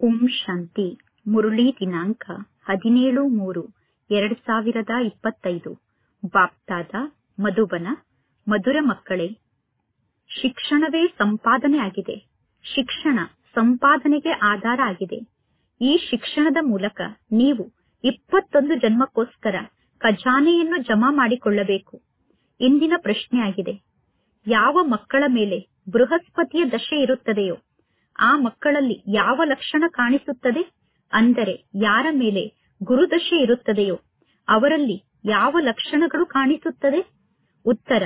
ಓಂ ಶಾಂತಿ ಮುರಳಿ ದಿನಾಂಕ ಹದಿನೇಳು ಮೂರು ಎರಡು ಸಾವಿರದ ಇಪ್ಪತ್ತೈದು ಬಾಪ್ತಾದ ಮಧುಬನ ಮಧುರ ಮಕ್ಕಳೇ ಶಿಕ್ಷಣವೇ ಸಂಪಾದನೆ ಆಗಿದೆ ಶಿಕ್ಷಣ ಸಂಪಾದನೆಗೆ ಆಧಾರ ಆಗಿದೆ ಈ ಶಿಕ್ಷಣದ ಮೂಲಕ ನೀವು ಇಪ್ಪತ್ತೊಂದು ಜನ್ಮಕ್ಕೋಸ್ಕರ ಖಜಾನೆಯನ್ನು ಜಮಾ ಮಾಡಿಕೊಳ್ಳಬೇಕು ಇಂದಿನ ಪ್ರಶ್ನೆಯಾಗಿದೆ ಯಾವ ಮಕ್ಕಳ ಮೇಲೆ ಬೃಹಸ್ಪತಿಯ ದಶೆ ಇರುತ್ತದೆಯೋ ಆ ಮಕ್ಕಳಲ್ಲಿ ಯಾವ ಲಕ್ಷಣ ಕಾಣಿಸುತ್ತದೆ ಅಂದರೆ ಯಾರ ಮೇಲೆ ಗುರುದಶೆ ಇರುತ್ತದೆಯೋ ಅವರಲ್ಲಿ ಯಾವ ಲಕ್ಷಣಗಳು ಕಾಣಿಸುತ್ತದೆ ಉತ್ತರ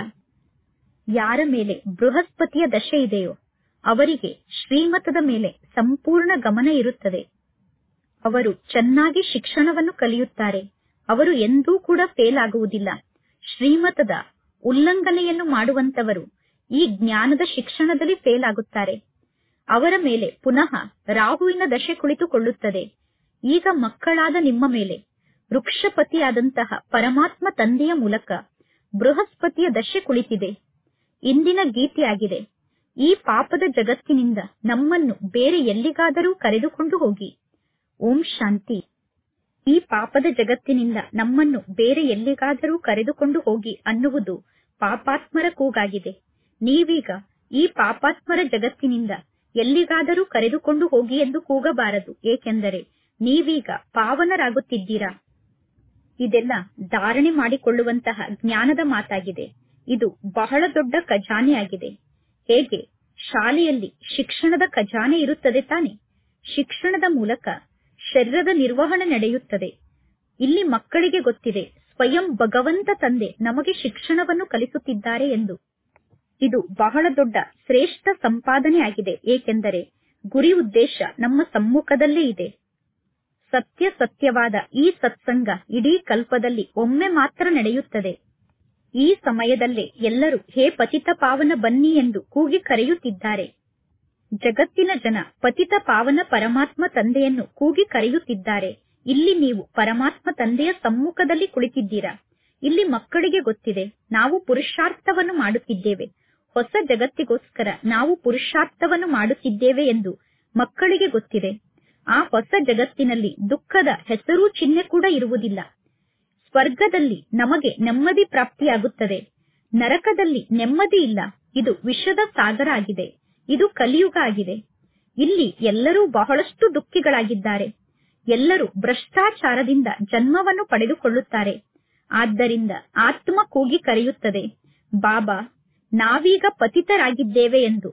ಯಾರ ಮೇಲೆ ಬೃಹಸ್ಪತಿಯ ದಶೆ ಇದೆಯೋ ಅವರಿಗೆ ಶ್ರೀಮತದ ಮೇಲೆ ಸಂಪೂರ್ಣ ಗಮನ ಇರುತ್ತದೆ ಅವರು ಚೆನ್ನಾಗಿ ಶಿಕ್ಷಣವನ್ನು ಕಲಿಯುತ್ತಾರೆ ಅವರು ಎಂದೂ ಕೂಡ ಫೇಲ್ ಆಗುವುದಿಲ್ಲ ಶ್ರೀಮತದ ಉಲ್ಲಂಘನೆಯನ್ನು ಮಾಡುವಂತವರು ಈ ಜ್ಞಾನದ ಶಿಕ್ಷಣದಲ್ಲಿ ಫೇಲ್ ಆಗುತ್ತಾರೆ ಅವರ ಮೇಲೆ ಪುನಃ ರಾಹುವಿನ ದಶೆ ಕುಳಿತುಕೊಳ್ಳುತ್ತದೆ ಈಗ ಮಕ್ಕಳಾದ ನಿಮ್ಮ ಮೇಲೆ ವೃಕ್ಷಪತಿಯಾದಂತಹ ಪರಮಾತ್ಮ ತಂದೆಯ ಮೂಲಕ ಬೃಹಸ್ಪತಿಯ ದಶೆ ಕುಳಿತಿದೆ ಇಂದಿನ ಗೀತೆಯಾಗಿದೆ ಈ ಪಾಪದ ಜಗತ್ತಿನಿಂದ ನಮ್ಮನ್ನು ಬೇರೆ ಎಲ್ಲಿಗಾದರೂ ಕರೆದುಕೊಂಡು ಹೋಗಿ ಓಂ ಶಾಂತಿ ಈ ಪಾಪದ ಜಗತ್ತಿನಿಂದ ನಮ್ಮನ್ನು ಬೇರೆ ಎಲ್ಲಿಗಾದರೂ ಕರೆದುಕೊಂಡು ಹೋಗಿ ಅನ್ನುವುದು ಪಾಪಾತ್ಮರ ಕೂಗಾಗಿದೆ ನೀವೀಗ ಈ ಪಾಪಾತ್ಮರ ಜಗತ್ತಿನಿಂದ ಎಲ್ಲಿಗಾದರೂ ಕರೆದುಕೊಂಡು ಹೋಗಿ ಎಂದು ಕೂಗಬಾರದು ಏಕೆಂದರೆ ನೀವೀಗ ಪಾವನರಾಗುತ್ತಿದ್ದೀರಾ ಇದೆಲ್ಲ ಧಾರಣೆ ಮಾಡಿಕೊಳ್ಳುವಂತಹ ಜ್ಞಾನದ ಮಾತಾಗಿದೆ ಇದು ಬಹಳ ದೊಡ್ಡ ಖಜಾನೆಯಾಗಿದೆ ಹೇಗೆ ಶಾಲೆಯಲ್ಲಿ ಶಿಕ್ಷಣದ ಖಜಾನೆ ಇರುತ್ತದೆ ತಾನೆ ಶಿಕ್ಷಣದ ಮೂಲಕ ಶರೀರದ ನಿರ್ವಹಣೆ ನಡೆಯುತ್ತದೆ ಇಲ್ಲಿ ಮಕ್ಕಳಿಗೆ ಗೊತ್ತಿದೆ ಸ್ವಯಂ ಭಗವಂತ ತಂದೆ ನಮಗೆ ಶಿಕ್ಷಣವನ್ನು ಕಲಿಸುತ್ತಿದ್ದಾರೆ ಎಂದು ಇದು ಬಹಳ ದೊಡ್ಡ ಶ್ರೇಷ್ಠ ಸಂಪಾದನೆಯಾಗಿದೆ ಏಕೆಂದರೆ ಗುರಿ ಉದ್ದೇಶ ನಮ್ಮ ಸಮ್ಮುಖದಲ್ಲೇ ಇದೆ ಸತ್ಯ ಸತ್ಯವಾದ ಈ ಸತ್ಸಂಗ ಇಡೀ ಕಲ್ಪದಲ್ಲಿ ಒಮ್ಮೆ ಮಾತ್ರ ನಡೆಯುತ್ತದೆ ಈ ಸಮಯದಲ್ಲೇ ಎಲ್ಲರೂ ಹೇ ಪತಿತ ಪಾವನ ಬನ್ನಿ ಎಂದು ಕೂಗಿ ಕರೆಯುತ್ತಿದ್ದಾರೆ ಜಗತ್ತಿನ ಜನ ಪತಿತ ಪಾವನ ಪರಮಾತ್ಮ ತಂದೆಯನ್ನು ಕೂಗಿ ಕರೆಯುತ್ತಿದ್ದಾರೆ ಇಲ್ಲಿ ನೀವು ಪರಮಾತ್ಮ ತಂದೆಯ ಸಮ್ಮುಖದಲ್ಲಿ ಕುಳಿತಿದ್ದೀರಾ ಇಲ್ಲಿ ಮಕ್ಕಳಿಗೆ ಗೊತ್ತಿದೆ ನಾವು ಪುರುಷಾರ್ಥವನ್ನು ಮಾಡುತ್ತಿದ್ದೇವೆ ಹೊಸ ಜಗತ್ತಿಗೋಸ್ಕರ ನಾವು ಪುರುಷಾರ್ಥವನ್ನು ಮಾಡುತ್ತಿದ್ದೇವೆ ಎಂದು ಮಕ್ಕಳಿಗೆ ಗೊತ್ತಿದೆ ಆ ಹೊಸ ಜಗತ್ತಿನಲ್ಲಿ ದುಃಖದ ಹೆಸರು ಚಿಹ್ನೆ ಕೂಡ ಇರುವುದಿಲ್ಲ ಸ್ವರ್ಗದಲ್ಲಿ ನಮಗೆ ನೆಮ್ಮದಿ ಪ್ರಾಪ್ತಿಯಾಗುತ್ತದೆ ನರಕದಲ್ಲಿ ನೆಮ್ಮದಿ ಇಲ್ಲ ಇದು ವಿಷದ ಸಾಗರ ಆಗಿದೆ ಇದು ಕಲಿಯುಗ ಆಗಿದೆ ಇಲ್ಲಿ ಎಲ್ಲರೂ ಬಹಳಷ್ಟು ದುಃಖಿಗಳಾಗಿದ್ದಾರೆ ಎಲ್ಲರೂ ಭ್ರಷ್ಟಾಚಾರದಿಂದ ಜನ್ಮವನ್ನು ಪಡೆದುಕೊಳ್ಳುತ್ತಾರೆ ಆದ್ದರಿಂದ ಆತ್ಮ ಕೂಗಿ ಕರೆಯುತ್ತದೆ ಬಾಬಾ ನಾವೀಗ ಪತಿತರಾಗಿದ್ದೇವೆ ಎಂದು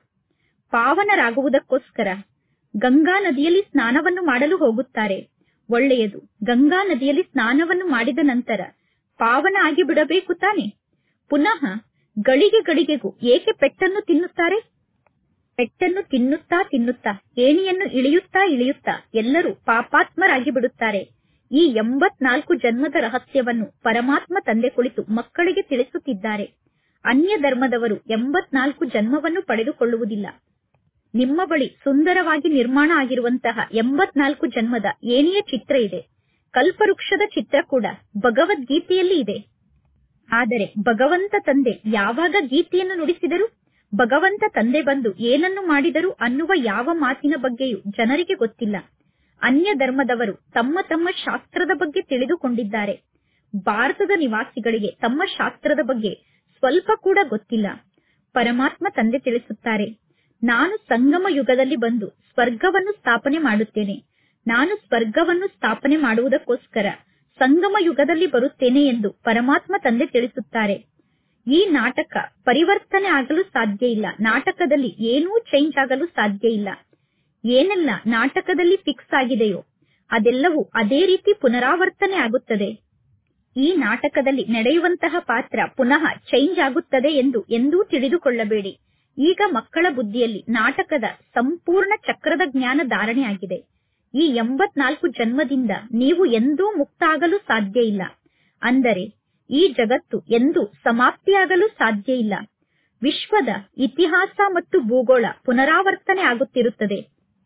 ಪಾವನರಾಗುವುದಕ್ಕೋಸ್ಕರ ಗಂಗಾ ನದಿಯಲ್ಲಿ ಸ್ನಾನವನ್ನು ಮಾಡಲು ಹೋಗುತ್ತಾರೆ ಒಳ್ಳೆಯದು ಗಂಗಾ ನದಿಯಲ್ಲಿ ಸ್ನಾನವನ್ನು ಮಾಡಿದ ನಂತರ ಪಾವನ ಆಗಿ ಬಿಡಬೇಕು ತಾನೆ ಪುನಃ ಗಳಿಗೆ ಗಳಿಗೆಗೂ ಏಕೆ ಪೆಟ್ಟನ್ನು ತಿನ್ನುತ್ತಾರೆ ಪೆಟ್ಟನ್ನು ತಿನ್ನುತ್ತಾ ತಿನ್ನುತ್ತಾ ಏಣಿಯನ್ನು ಇಳಿಯುತ್ತಾ ಇಳಿಯುತ್ತಾ ಎಲ್ಲರೂ ಪಾಪಾತ್ಮರಾಗಿ ಬಿಡುತ್ತಾರೆ ಈ ಎಂಬತ್ನಾಲ್ಕು ಜನ್ಮದ ರಹಸ್ಯವನ್ನು ಪರಮಾತ್ಮ ತಂದೆ ಕುಳಿತು ಮಕ್ಕಳಿಗೆ ತಿಳಿಸುತ್ತಿದ್ದಾರೆ ಅನ್ಯ ಧರ್ಮದವರು ಎಂಬತ್ನಾಲ್ಕು ಜನ್ಮವನ್ನು ಪಡೆದುಕೊಳ್ಳುವುದಿಲ್ಲ ನಿಮ್ಮ ಬಳಿ ಸುಂದರವಾಗಿ ನಿರ್ಮಾಣ ಆಗಿರುವಂತಹ ಎಂಬತ್ನಾಲ್ಕು ಜನ್ಮದ ಏಣಿಯ ಚಿತ್ರ ಇದೆ ಕಲ್ಪವೃಕ್ಷದ ಚಿತ್ರ ಕೂಡ ಭಗವದ್ಗೀತೆಯಲ್ಲಿ ಇದೆ ಆದರೆ ಭಗವಂತ ತಂದೆ ಯಾವಾಗ ಗೀತೆಯನ್ನು ನುಡಿಸಿದರು ಭಗವಂತ ತಂದೆ ಬಂದು ಏನನ್ನು ಮಾಡಿದರು ಅನ್ನುವ ಯಾವ ಮಾತಿನ ಬಗ್ಗೆಯೂ ಜನರಿಗೆ ಗೊತ್ತಿಲ್ಲ ಅನ್ಯ ಧರ್ಮದವರು ತಮ್ಮ ತಮ್ಮ ಶಾಸ್ತ್ರದ ಬಗ್ಗೆ ತಿಳಿದುಕೊಂಡಿದ್ದಾರೆ ಭಾರತದ ನಿವಾಸಿಗಳಿಗೆ ತಮ್ಮ ಶಾಸ್ತ್ರದ ಬಗ್ಗೆ ಸ್ವಲ್ಪ ಕೂಡ ಗೊತ್ತಿಲ್ಲ ಪರಮಾತ್ಮ ತಂದೆ ತಿಳಿಸುತ್ತಾರೆ ನಾನು ಸಂಗಮ ಯುಗದಲ್ಲಿ ಬಂದು ಸ್ವರ್ಗವನ್ನು ಸ್ಥಾಪನೆ ಮಾಡುತ್ತೇನೆ ನಾನು ಸ್ವರ್ಗವನ್ನು ಸ್ಥಾಪನೆ ಮಾಡುವುದಕ್ಕೋಸ್ಕರ ಸಂಗಮ ಯುಗದಲ್ಲಿ ಬರುತ್ತೇನೆ ಎಂದು ಪರಮಾತ್ಮ ತಂದೆ ತಿಳಿಸುತ್ತಾರೆ ಈ ನಾಟಕ ಪರಿವರ್ತನೆ ಆಗಲು ಸಾಧ್ಯ ಇಲ್ಲ ನಾಟಕದಲ್ಲಿ ಏನೂ ಚೇಂಜ್ ಆಗಲು ಸಾಧ್ಯ ಇಲ್ಲ ಏನೆಲ್ಲ ನಾಟಕದಲ್ಲಿ ಫಿಕ್ಸ್ ಆಗಿದೆಯೋ ಅದೆಲ್ಲವೂ ಅದೇ ರೀತಿ ಪುನರಾವರ್ತನೆ ಆಗುತ್ತದೆ ಈ ನಾಟಕದಲ್ಲಿ ನಡೆಯುವಂತಹ ಪಾತ್ರ ಪುನಃ ಚೇಂಜ್ ಆಗುತ್ತದೆ ಎಂದು ಎಂದೂ ತಿಳಿದುಕೊಳ್ಳಬೇಡಿ ಈಗ ಮಕ್ಕಳ ಬುದ್ಧಿಯಲ್ಲಿ ನಾಟಕದ ಸಂಪೂರ್ಣ ಚಕ್ರದ ಜ್ಞಾನ ಧಾರಣೆಯಾಗಿದೆ ಈ ಎಂಬತ್ನಾಲ್ಕು ಜನ್ಮದಿಂದ ನೀವು ಎಂದೂ ಮುಕ್ತ ಆಗಲು ಸಾಧ್ಯ ಇಲ್ಲ ಅಂದರೆ ಈ ಜಗತ್ತು ಎಂದೂ ಸಮಾಪ್ತಿಯಾಗಲು ಸಾಧ್ಯ ಇಲ್ಲ ವಿಶ್ವದ ಇತಿಹಾಸ ಮತ್ತು ಭೂಗೋಳ ಪುನರಾವರ್ತನೆ ಆಗುತ್ತಿರುತ್ತದೆ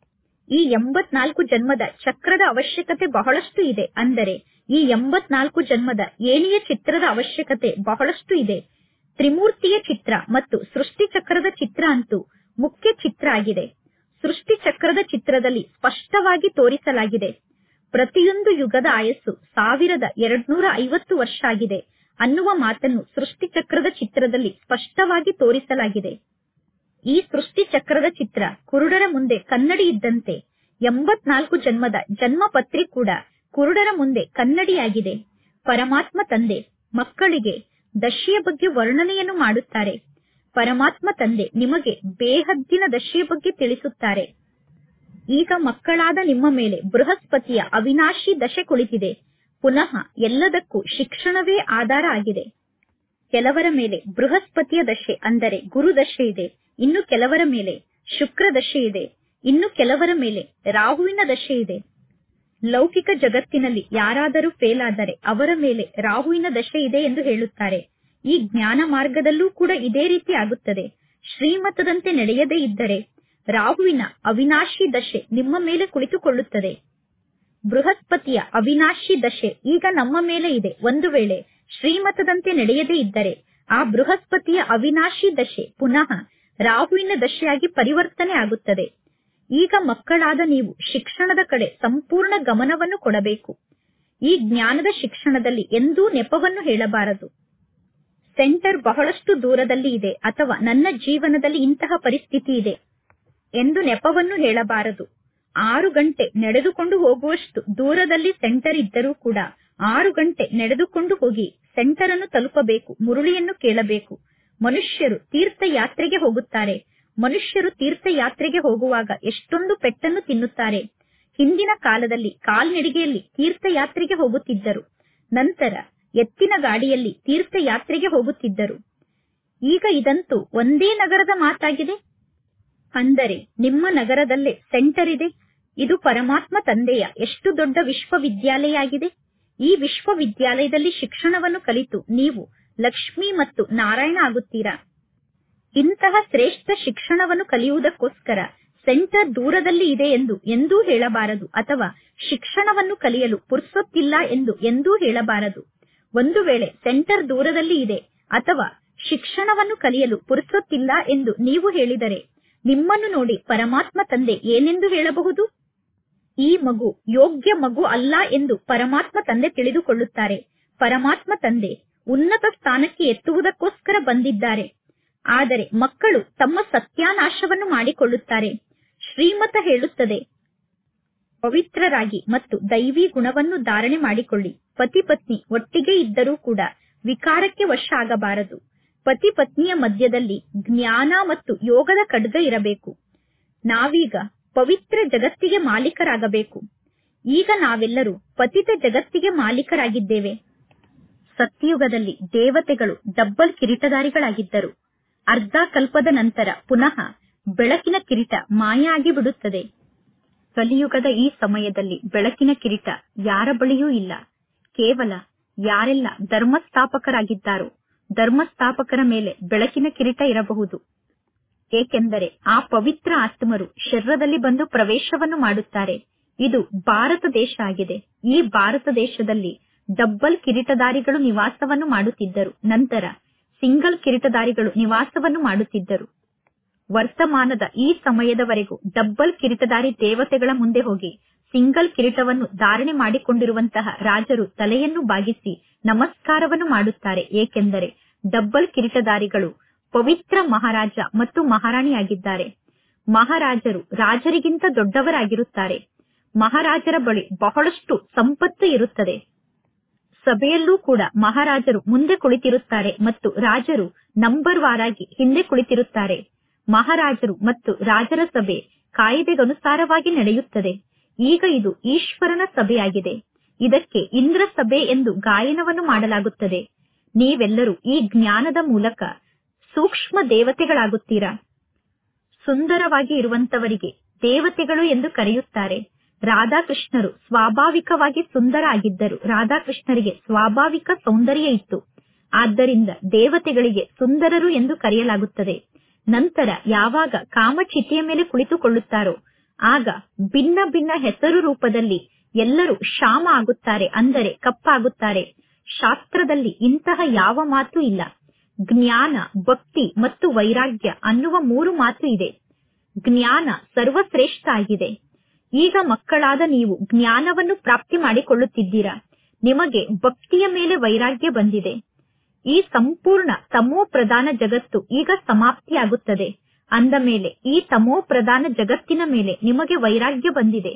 ಈ ಎಂಬತ್ನಾಲ್ಕು ಜನ್ಮದ ಚಕ್ರದ ಅವಶ್ಯಕತೆ ಬಹಳಷ್ಟು ಇದೆ ಅಂದರೆ ಈ ಎಂಬತ್ನಾಲ್ಕು ಜನ್ಮದ ಏಣಿಯ ಚಿತ್ರದ ಅವಶ್ಯಕತೆ ಬಹಳಷ್ಟು ಇದೆ ತ್ರಿಮೂರ್ತಿಯ ಚಿತ್ರ ಮತ್ತು ಸೃಷ್ಟಿ ಚಕ್ರದ ಚಿತ್ರ ಅಂತೂ ಮುಖ್ಯ ಚಿತ್ರ ಆಗಿದೆ ಸೃಷ್ಟಿ ಚಕ್ರದ ಚಿತ್ರದಲ್ಲಿ ಸ್ಪಷ್ಟವಾಗಿ ತೋರಿಸಲಾಗಿದೆ ಪ್ರತಿಯೊಂದು ಯುಗದ ಆಯಸ್ಸು ಸಾವಿರದ ಎರಡ್ನೂರ ಐವತ್ತು ವರ್ಷ ಆಗಿದೆ ಅನ್ನುವ ಮಾತನ್ನು ಸೃಷ್ಟಿ ಚಕ್ರದ ಚಿತ್ರದಲ್ಲಿ ಸ್ಪಷ್ಟವಾಗಿ ತೋರಿಸಲಾಗಿದೆ ಈ ಸೃಷ್ಟಿ ಚಕ್ರದ ಚಿತ್ರ ಕುರುಡರ ಮುಂದೆ ಕನ್ನಡಿ ಇದ್ದಂತೆ ಎಂಬತ್ನಾಲ್ಕು ಜನ್ಮದ ಜನ್ಮ ಪತ್ರಿ ಕೂಡ ಕುರುಡರ ಮುಂದೆ ಕನ್ನಡಿಯಾಗಿದೆ ಪರಮಾತ್ಮ ತಂದೆ ಮಕ್ಕಳಿಗೆ ದಶೆಯ ಬಗ್ಗೆ ವರ್ಣನೆಯನ್ನು ಮಾಡುತ್ತಾರೆ ಪರಮಾತ್ಮ ತಂದೆ ನಿಮಗೆ ಬೇಹದ್ದಿನ ದಶೆಯ ಬಗ್ಗೆ ತಿಳಿಸುತ್ತಾರೆ ಈಗ ಮಕ್ಕಳಾದ ನಿಮ್ಮ ಮೇಲೆ ಬೃಹಸ್ಪತಿಯ ಅವಿನಾಶಿ ದಶೆ ಕುಳಿತಿದೆ ಪುನಃ ಎಲ್ಲದಕ್ಕೂ ಶಿಕ್ಷಣವೇ ಆಧಾರ ಆಗಿದೆ ಕೆಲವರ ಮೇಲೆ ಬೃಹಸ್ಪತಿಯ ದಶೆ ಅಂದರೆ ಗುರು ದಶೆ ಇದೆ ಇನ್ನು ಕೆಲವರ ಮೇಲೆ ಶುಕ್ರ ದಶೆ ಇದೆ ಇನ್ನು ಕೆಲವರ ಮೇಲೆ ರಾಹುವಿನ ದಶೆ ಇದೆ ಲೌಕಿಕ ಜಗತ್ತಿನಲ್ಲಿ ಯಾರಾದರೂ ಫೇಲ್ ಆದರೆ ಅವರ ಮೇಲೆ ರಾಹುವಿನ ದಶೆ ಇದೆ ಎಂದು ಹೇಳುತ್ತಾರೆ ಈ ಜ್ಞಾನ ಮಾರ್ಗದಲ್ಲೂ ಕೂಡ ಇದೇ ರೀತಿ ಆಗುತ್ತದೆ ಶ್ರೀಮತದಂತೆ ನಡೆಯದೇ ಇದ್ದರೆ ರಾಹುವಿನ ಅವಿನಾಶಿ ದಶೆ ನಿಮ್ಮ ಮೇಲೆ ಕುಳಿತುಕೊಳ್ಳುತ್ತದೆ ಬೃಹಸ್ಪತಿಯ ಅವಿನಾಶಿ ದಶೆ ಈಗ ನಮ್ಮ ಮೇಲೆ ಇದೆ ಒಂದು ವೇಳೆ ಶ್ರೀಮತದಂತೆ ನಡೆಯದೇ ಇದ್ದರೆ ಆ ಬೃಹಸ್ಪತಿಯ ಅವಿನಾಶಿ ದಶೆ ಪುನಃ ರಾಹುವಿನ ದಶೆಯಾಗಿ ಪರಿವರ್ತನೆ ಆಗುತ್ತದೆ ಈಗ ಮಕ್ಕಳಾದ ನೀವು ಶಿಕ್ಷಣದ ಕಡೆ ಸಂಪೂರ್ಣ ಗಮನವನ್ನು ಕೊಡಬೇಕು ಈ ಜ್ಞಾನದ ಶಿಕ್ಷಣದಲ್ಲಿ ಎಂದೂ ನೆಪವನ್ನು ಹೇಳಬಾರದು ಸೆಂಟರ್ ಬಹಳಷ್ಟು ದೂರದಲ್ಲಿ ಇದೆ ಅಥವಾ ನನ್ನ ಜೀವನದಲ್ಲಿ ಇಂತಹ ಪರಿಸ್ಥಿತಿ ಇದೆ ಎಂದು ನೆಪವನ್ನು ಹೇಳಬಾರದು ಆರು ಗಂಟೆ ನಡೆದುಕೊಂಡು ಹೋಗುವಷ್ಟು ದೂರದಲ್ಲಿ ಸೆಂಟರ್ ಇದ್ದರೂ ಕೂಡ ಆರು ಗಂಟೆ ನಡೆದುಕೊಂಡು ಹೋಗಿ ಸೆಂಟರ್ ಅನ್ನು ತಲುಪಬೇಕು ಮುರುಳಿಯನ್ನು ಕೇಳಬೇಕು ಮನುಷ್ಯರು ತೀರ್ಥಯಾತ್ರೆಗೆ ಹೋಗುತ್ತಾರೆ ಮನುಷ್ಯರು ತೀರ್ಥಯಾತ್ರೆಗೆ ಹೋಗುವಾಗ ಎಷ್ಟೊಂದು ಪೆಟ್ಟನ್ನು ತಿನ್ನುತ್ತಾರೆ ಹಿಂದಿನ ಕಾಲದಲ್ಲಿ ಕಾಲ್ನಡಿಗೆಯಲ್ಲಿ ತೀರ್ಥಯಾತ್ರೆಗೆ ಹೋಗುತ್ತಿದ್ದರು ನಂತರ ಎತ್ತಿನ ಗಾಡಿಯಲ್ಲಿ ತೀರ್ಥಯಾತ್ರೆಗೆ ಹೋಗುತ್ತಿದ್ದರು ಈಗ ಇದಂತೂ ಒಂದೇ ನಗರದ ಮಾತಾಗಿದೆ ಅಂದರೆ ನಿಮ್ಮ ನಗರದಲ್ಲೇ ಸೆಂಟರ್ ಇದೆ ಇದು ಪರಮಾತ್ಮ ತಂದೆಯ ಎಷ್ಟು ದೊಡ್ಡ ವಿಶ್ವವಿದ್ಯಾಲಯ ಆಗಿದೆ ಈ ವಿಶ್ವವಿದ್ಯಾಲಯದಲ್ಲಿ ಶಿಕ್ಷಣವನ್ನು ಕಲಿತು ನೀವು ಲಕ್ಷ್ಮಿ ಮತ್ತು ನಾರಾಯಣ ಆಗುತ್ತೀರಾ ಇಂತಹ ಶ್ರೇಷ್ಠ ಶಿಕ್ಷಣವನ್ನು ಕಲಿಯುವುದಕ್ಕೋಸ್ಕರ ಸೆಂಟರ್ ದೂರದಲ್ಲಿ ಇದೆ ಎಂದು ಎಂದೂ ಹೇಳಬಾರದು ಅಥವಾ ಶಿಕ್ಷಣವನ್ನು ಕಲಿಯಲು ಪುರ್ಸೊತ್ತಿಲ್ಲ ಎಂದು ಎಂದೂ ಹೇಳಬಾರದು ಒಂದು ವೇಳೆ ಸೆಂಟರ್ ದೂರದಲ್ಲಿ ಇದೆ ಅಥವಾ ಶಿಕ್ಷಣವನ್ನು ಕಲಿಯಲು ಪುರ್ಸೊತ್ತಿಲ್ಲ ಎಂದು ನೀವು ಹೇಳಿದರೆ ನಿಮ್ಮನ್ನು ನೋಡಿ ಪರಮಾತ್ಮ ತಂದೆ ಏನೆಂದು ಹೇಳಬಹುದು ಈ ಮಗು ಯೋಗ್ಯ ಮಗು ಅಲ್ಲ ಎಂದು ಪರಮಾತ್ಮ ತಂದೆ ತಿಳಿದುಕೊಳ್ಳುತ್ತಾರೆ ಪರಮಾತ್ಮ ತಂದೆ ಉನ್ನತ ಸ್ಥಾನಕ್ಕೆ ಎತ್ತುವುದಕ್ಕೋಸ್ಕರ ಬಂದಿದ್ದಾರೆ ಆದರೆ ಮಕ್ಕಳು ತಮ್ಮ ಸತ್ಯಾನಾಶವನ್ನು ಮಾಡಿಕೊಳ್ಳುತ್ತಾರೆ ಶ್ರೀಮತ ಹೇಳುತ್ತದೆ ಪವಿತ್ರರಾಗಿ ಮತ್ತು ದೈವಿ ಗುಣವನ್ನು ಧಾರಣೆ ಮಾಡಿಕೊಳ್ಳಿ ಪತಿ ಪತ್ನಿ ಒಟ್ಟಿಗೆ ಇದ್ದರೂ ಕೂಡ ವಿಕಾರಕ್ಕೆ ವಶ ಆಗಬಾರದು ಪತಿ ಪತ್ನಿಯ ಮಧ್ಯದಲ್ಲಿ ಜ್ಞಾನ ಮತ್ತು ಯೋಗದ ಖಡ್ಗ ಇರಬೇಕು ನಾವೀಗ ಪವಿತ್ರ ಜಗತ್ತಿಗೆ ಮಾಲೀಕರಾಗಬೇಕು ಈಗ ನಾವೆಲ್ಲರೂ ಪತಿತ ಜಗತ್ತಿಗೆ ಮಾಲೀಕರಾಗಿದ್ದೇವೆ ಸತ್ಯಯುಗದಲ್ಲಿ ದೇವತೆಗಳು ಡಬ್ಬಲ್ ಕಿರೀಟಧಾರಿಗಳಾಗಿದ್ದರು ಅರ್ಧ ಕಲ್ಪದ ನಂತರ ಪುನಃ ಬೆಳಕಿನ ಕಿರೀಟ ಮಾಯ ಆಗಿ ಬಿಡುತ್ತದೆ ಕಲಿಯುಗದ ಈ ಸಮಯದಲ್ಲಿ ಬೆಳಕಿನ ಕಿರೀಟ ಯಾರ ಬಳಿಯೂ ಇಲ್ಲ ಕೇವಲ ಯಾರೆಲ್ಲ ಧರ್ಮಸ್ಥಾಪಕರಾಗಿದ್ದಾರೋ ಧರ್ಮಸ್ಥಾಪಕರ ಮೇಲೆ ಬೆಳಕಿನ ಕಿರೀಟ ಇರಬಹುದು ಏಕೆಂದರೆ ಆ ಪವಿತ್ರ ಆತ್ಮರು ಶರೀರದಲ್ಲಿ ಬಂದು ಪ್ರವೇಶವನ್ನು ಮಾಡುತ್ತಾರೆ ಇದು ಭಾರತ ದೇಶ ಆಗಿದೆ ಈ ಭಾರತ ದೇಶದಲ್ಲಿ ಡಬ್ಬಲ್ ಕಿರೀಟಧಾರಿಗಳು ನಿವಾಸವನ್ನು ಮಾಡುತ್ತಿದ್ದರು ನಂತರ ಸಿಂಗಲ್ ಕಿರೀಟಧಾರಿಗಳು ನಿವಾಸವನ್ನು ಮಾಡುತ್ತಿದ್ದರು ವರ್ತಮಾನದ ಈ ಸಮಯದವರೆಗೂ ಡಬ್ಬಲ್ ಕಿರೀಟಧಾರಿ ದೇವತೆಗಳ ಮುಂದೆ ಹೋಗಿ ಸಿಂಗಲ್ ಕಿರೀಟವನ್ನು ಧಾರಣೆ ಮಾಡಿಕೊಂಡಿರುವಂತಹ ರಾಜರು ತಲೆಯನ್ನು ಬಾಗಿಸಿ ನಮಸ್ಕಾರವನ್ನು ಮಾಡುತ್ತಾರೆ ಏಕೆಂದರೆ ಡಬ್ಬಲ್ ಕಿರೀಟಧಾರಿಗಳು ಪವಿತ್ರ ಮಹಾರಾಜ ಮತ್ತು ಮಹಾರಾಣಿಯಾಗಿದ್ದಾರೆ ಮಹಾರಾಜರು ರಾಜರಿಗಿಂತ ದೊಡ್ಡವರಾಗಿರುತ್ತಾರೆ ಮಹಾರಾಜರ ಬಳಿ ಬಹಳಷ್ಟು ಸಂಪತ್ತು ಇರುತ್ತದೆ ಸಭೆಯಲ್ಲೂ ಕೂಡ ಮಹಾರಾಜರು ಮುಂದೆ ಕುಳಿತಿರುತ್ತಾರೆ ಮತ್ತು ರಾಜರು ನಂಬರ್ ವಾರಾಗಿ ಹಿಂದೆ ಕುಳಿತಿರುತ್ತಾರೆ ಮಹಾರಾಜರು ಮತ್ತು ರಾಜರ ಸಭೆ ಕಾಯ್ದೆಗನುಸಾರವಾಗಿ ನಡೆಯುತ್ತದೆ ಈಗ ಇದು ಈಶ್ವರನ ಸಭೆಯಾಗಿದೆ ಇದಕ್ಕೆ ಇಂದ್ರ ಸಭೆ ಎಂದು ಗಾಯನವನ್ನು ಮಾಡಲಾಗುತ್ತದೆ ನೀವೆಲ್ಲರೂ ಈ ಜ್ಞಾನದ ಮೂಲಕ ಸೂಕ್ಷ್ಮ ದೇವತೆಗಳಾಗುತ್ತೀರಾ ಸುಂದರವಾಗಿ ಇರುವಂತವರಿಗೆ ದೇವತೆಗಳು ಎಂದು ಕರೆಯುತ್ತಾರೆ ರಾಧಾಕೃಷ್ಣರು ಸ್ವಾಭಾವಿಕವಾಗಿ ಸುಂದರ ಆಗಿದ್ದರು ರಾಧಾಕೃಷ್ಣರಿಗೆ ಸ್ವಾಭಾವಿಕ ಸೌಂದರ್ಯ ಇತ್ತು ಆದ್ದರಿಂದ ದೇವತೆಗಳಿಗೆ ಸುಂದರರು ಎಂದು ಕರೆಯಲಾಗುತ್ತದೆ ನಂತರ ಯಾವಾಗ ಕಾಮಚಿತೆಯ ಮೇಲೆ ಕುಳಿತುಕೊಳ್ಳುತ್ತಾರೋ ಆಗ ಭಿನ್ನ ಭಿನ್ನ ಹೆಸರು ರೂಪದಲ್ಲಿ ಎಲ್ಲರೂ ಶಾಮ ಆಗುತ್ತಾರೆ ಅಂದರೆ ಕಪ್ಪಾಗುತ್ತಾರೆ ಶಾಸ್ತ್ರದಲ್ಲಿ ಇಂತಹ ಯಾವ ಮಾತು ಇಲ್ಲ ಜ್ಞಾನ ಭಕ್ತಿ ಮತ್ತು ವೈರಾಗ್ಯ ಅನ್ನುವ ಮೂರು ಮಾತು ಇದೆ ಜ್ಞಾನ ಸರ್ವಶ್ರೇಷ್ಠ ಆಗಿದೆ ಈಗ ಮಕ್ಕಳಾದ ನೀವು ಜ್ಞಾನವನ್ನು ಪ್ರಾಪ್ತಿ ಮಾಡಿಕೊಳ್ಳುತ್ತಿದ್ದೀರಾ ನಿಮಗೆ ಭಕ್ತಿಯ ಮೇಲೆ ವೈರಾಗ್ಯ ಬಂದಿದೆ ಈ ಸಂಪೂರ್ಣ ತಮೋ ಪ್ರಧಾನ ಜಗತ್ತು ಈಗ ಸಮಾಪ್ತಿಯಾಗುತ್ತದೆ ಅಂದ ಮೇಲೆ ಈ ತಮೋ ಪ್ರಧಾನ ಜಗತ್ತಿನ ಮೇಲೆ ನಿಮಗೆ ವೈರಾಗ್ಯ ಬಂದಿದೆ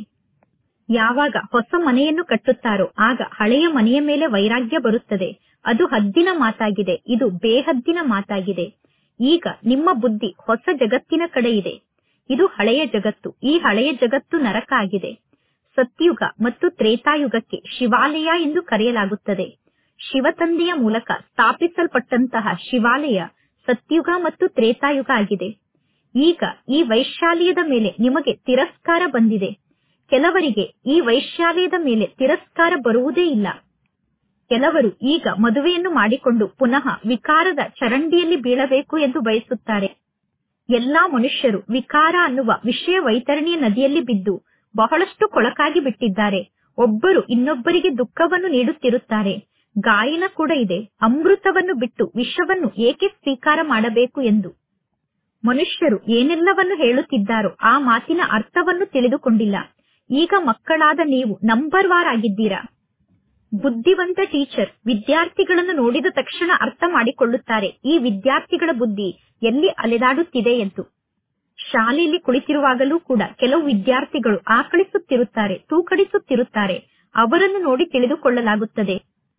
ಯಾವಾಗ ಹೊಸ ಮನೆಯನ್ನು ಕಟ್ಟುತ್ತಾರೋ ಆಗ ಹಳೆಯ ಮನೆಯ ಮೇಲೆ ವೈರಾಗ್ಯ ಬರುತ್ತದೆ ಅದು ಹದ್ದಿನ ಮಾತಾಗಿದೆ ಇದು ಬೇಹದ್ದಿನ ಮಾತಾಗಿದೆ ಈಗ ನಿಮ್ಮ ಬುದ್ಧಿ ಹೊಸ ಜಗತ್ತಿನ ಕಡೆ ಇದೆ ಇದು ಹಳೆಯ ಜಗತ್ತು ಈ ಹಳೆಯ ಜಗತ್ತು ನರಕ ಆಗಿದೆ ಸತ್ಯುಗ ಮತ್ತು ತ್ರೇತಾಯುಗಕ್ಕೆ ಶಿವಾಲಯ ಎಂದು ಕರೆಯಲಾಗುತ್ತದೆ ಶಿವತಂದೆಯ ಮೂಲಕ ಸ್ಥಾಪಿಸಲ್ಪಟ್ಟಂತಹ ಶಿವಾಲಯ ಸತ್ಯುಗ ಮತ್ತು ತ್ರೇತಾಯುಗ ಆಗಿದೆ ಈಗ ಈ ವೈಶಾಲ್ಯದ ಮೇಲೆ ನಿಮಗೆ ತಿರಸ್ಕಾರ ಬಂದಿದೆ ಕೆಲವರಿಗೆ ಈ ವೈಶಾಲ್ಯದ ಮೇಲೆ ತಿರಸ್ಕಾರ ಬರುವುದೇ ಇಲ್ಲ ಕೆಲವರು ಈಗ ಮದುವೆಯನ್ನು ಮಾಡಿಕೊಂಡು ಪುನಃ ವಿಕಾರದ ಚರಂಡಿಯಲ್ಲಿ ಬೀಳಬೇಕು ಎಂದು ಬಯಸುತ್ತಾರೆ ಎಲ್ಲಾ ಮನುಷ್ಯರು ವಿಕಾರ ಅನ್ನುವ ವಿಷಯ ವೈತರಣಿಯ ನದಿಯಲ್ಲಿ ಬಿದ್ದು ಬಹಳಷ್ಟು ಕೊಳಕಾಗಿ ಬಿಟ್ಟಿದ್ದಾರೆ ಒಬ್ಬರು ಇನ್ನೊಬ್ಬರಿಗೆ ದುಃಖವನ್ನು ನೀಡುತ್ತಿರುತ್ತಾರೆ ಗಾಯನ ಕೂಡ ಇದೆ ಅಮೃತವನ್ನು ಬಿಟ್ಟು ವಿಷವನ್ನು ಏಕೆ ಸ್ವೀಕಾರ ಮಾಡಬೇಕು ಎಂದು ಮನುಷ್ಯರು ಏನೆಲ್ಲವನ್ನು ಹೇಳುತ್ತಿದ್ದಾರೋ ಆ ಮಾತಿನ ಅರ್ಥವನ್ನು ತಿಳಿದುಕೊಂಡಿಲ್ಲ ಈಗ ಮಕ್ಕಳಾದ ನೀವು ನಂಬರ್ ವಾರ್ ಆಗಿದ್ದೀರಾ ಬುದ್ಧಿವಂತ ಟೀಚರ್ ವಿದ್ಯಾರ್ಥಿಗಳನ್ನು ನೋಡಿದ ತಕ್ಷಣ ಅರ್ಥ ಮಾಡಿಕೊಳ್ಳುತ್ತಾರೆ ಈ ವಿದ್ಯಾರ್ಥಿಗಳ ಬುದ್ಧಿ ಎಲ್ಲಿ ಅಲೆದಾಡುತ್ತಿದೆ ಎಂದು ಶಾಲೆಯಲ್ಲಿ ಕುಳಿತಿರುವಾಗಲೂ ಕೂಡ ಕೆಲವು ವಿದ್ಯಾರ್ಥಿಗಳು ಆಕಳಿಸುತ್ತಿರುತ್ತಾರೆ ತೂಕಡಿಸುತ್ತಿರುತ್ತಾರೆ ಅವರನ್ನು ನೋಡಿ ತಿಳಿದುಕೊಳ್ಳಲಾಗುತ್ತದೆ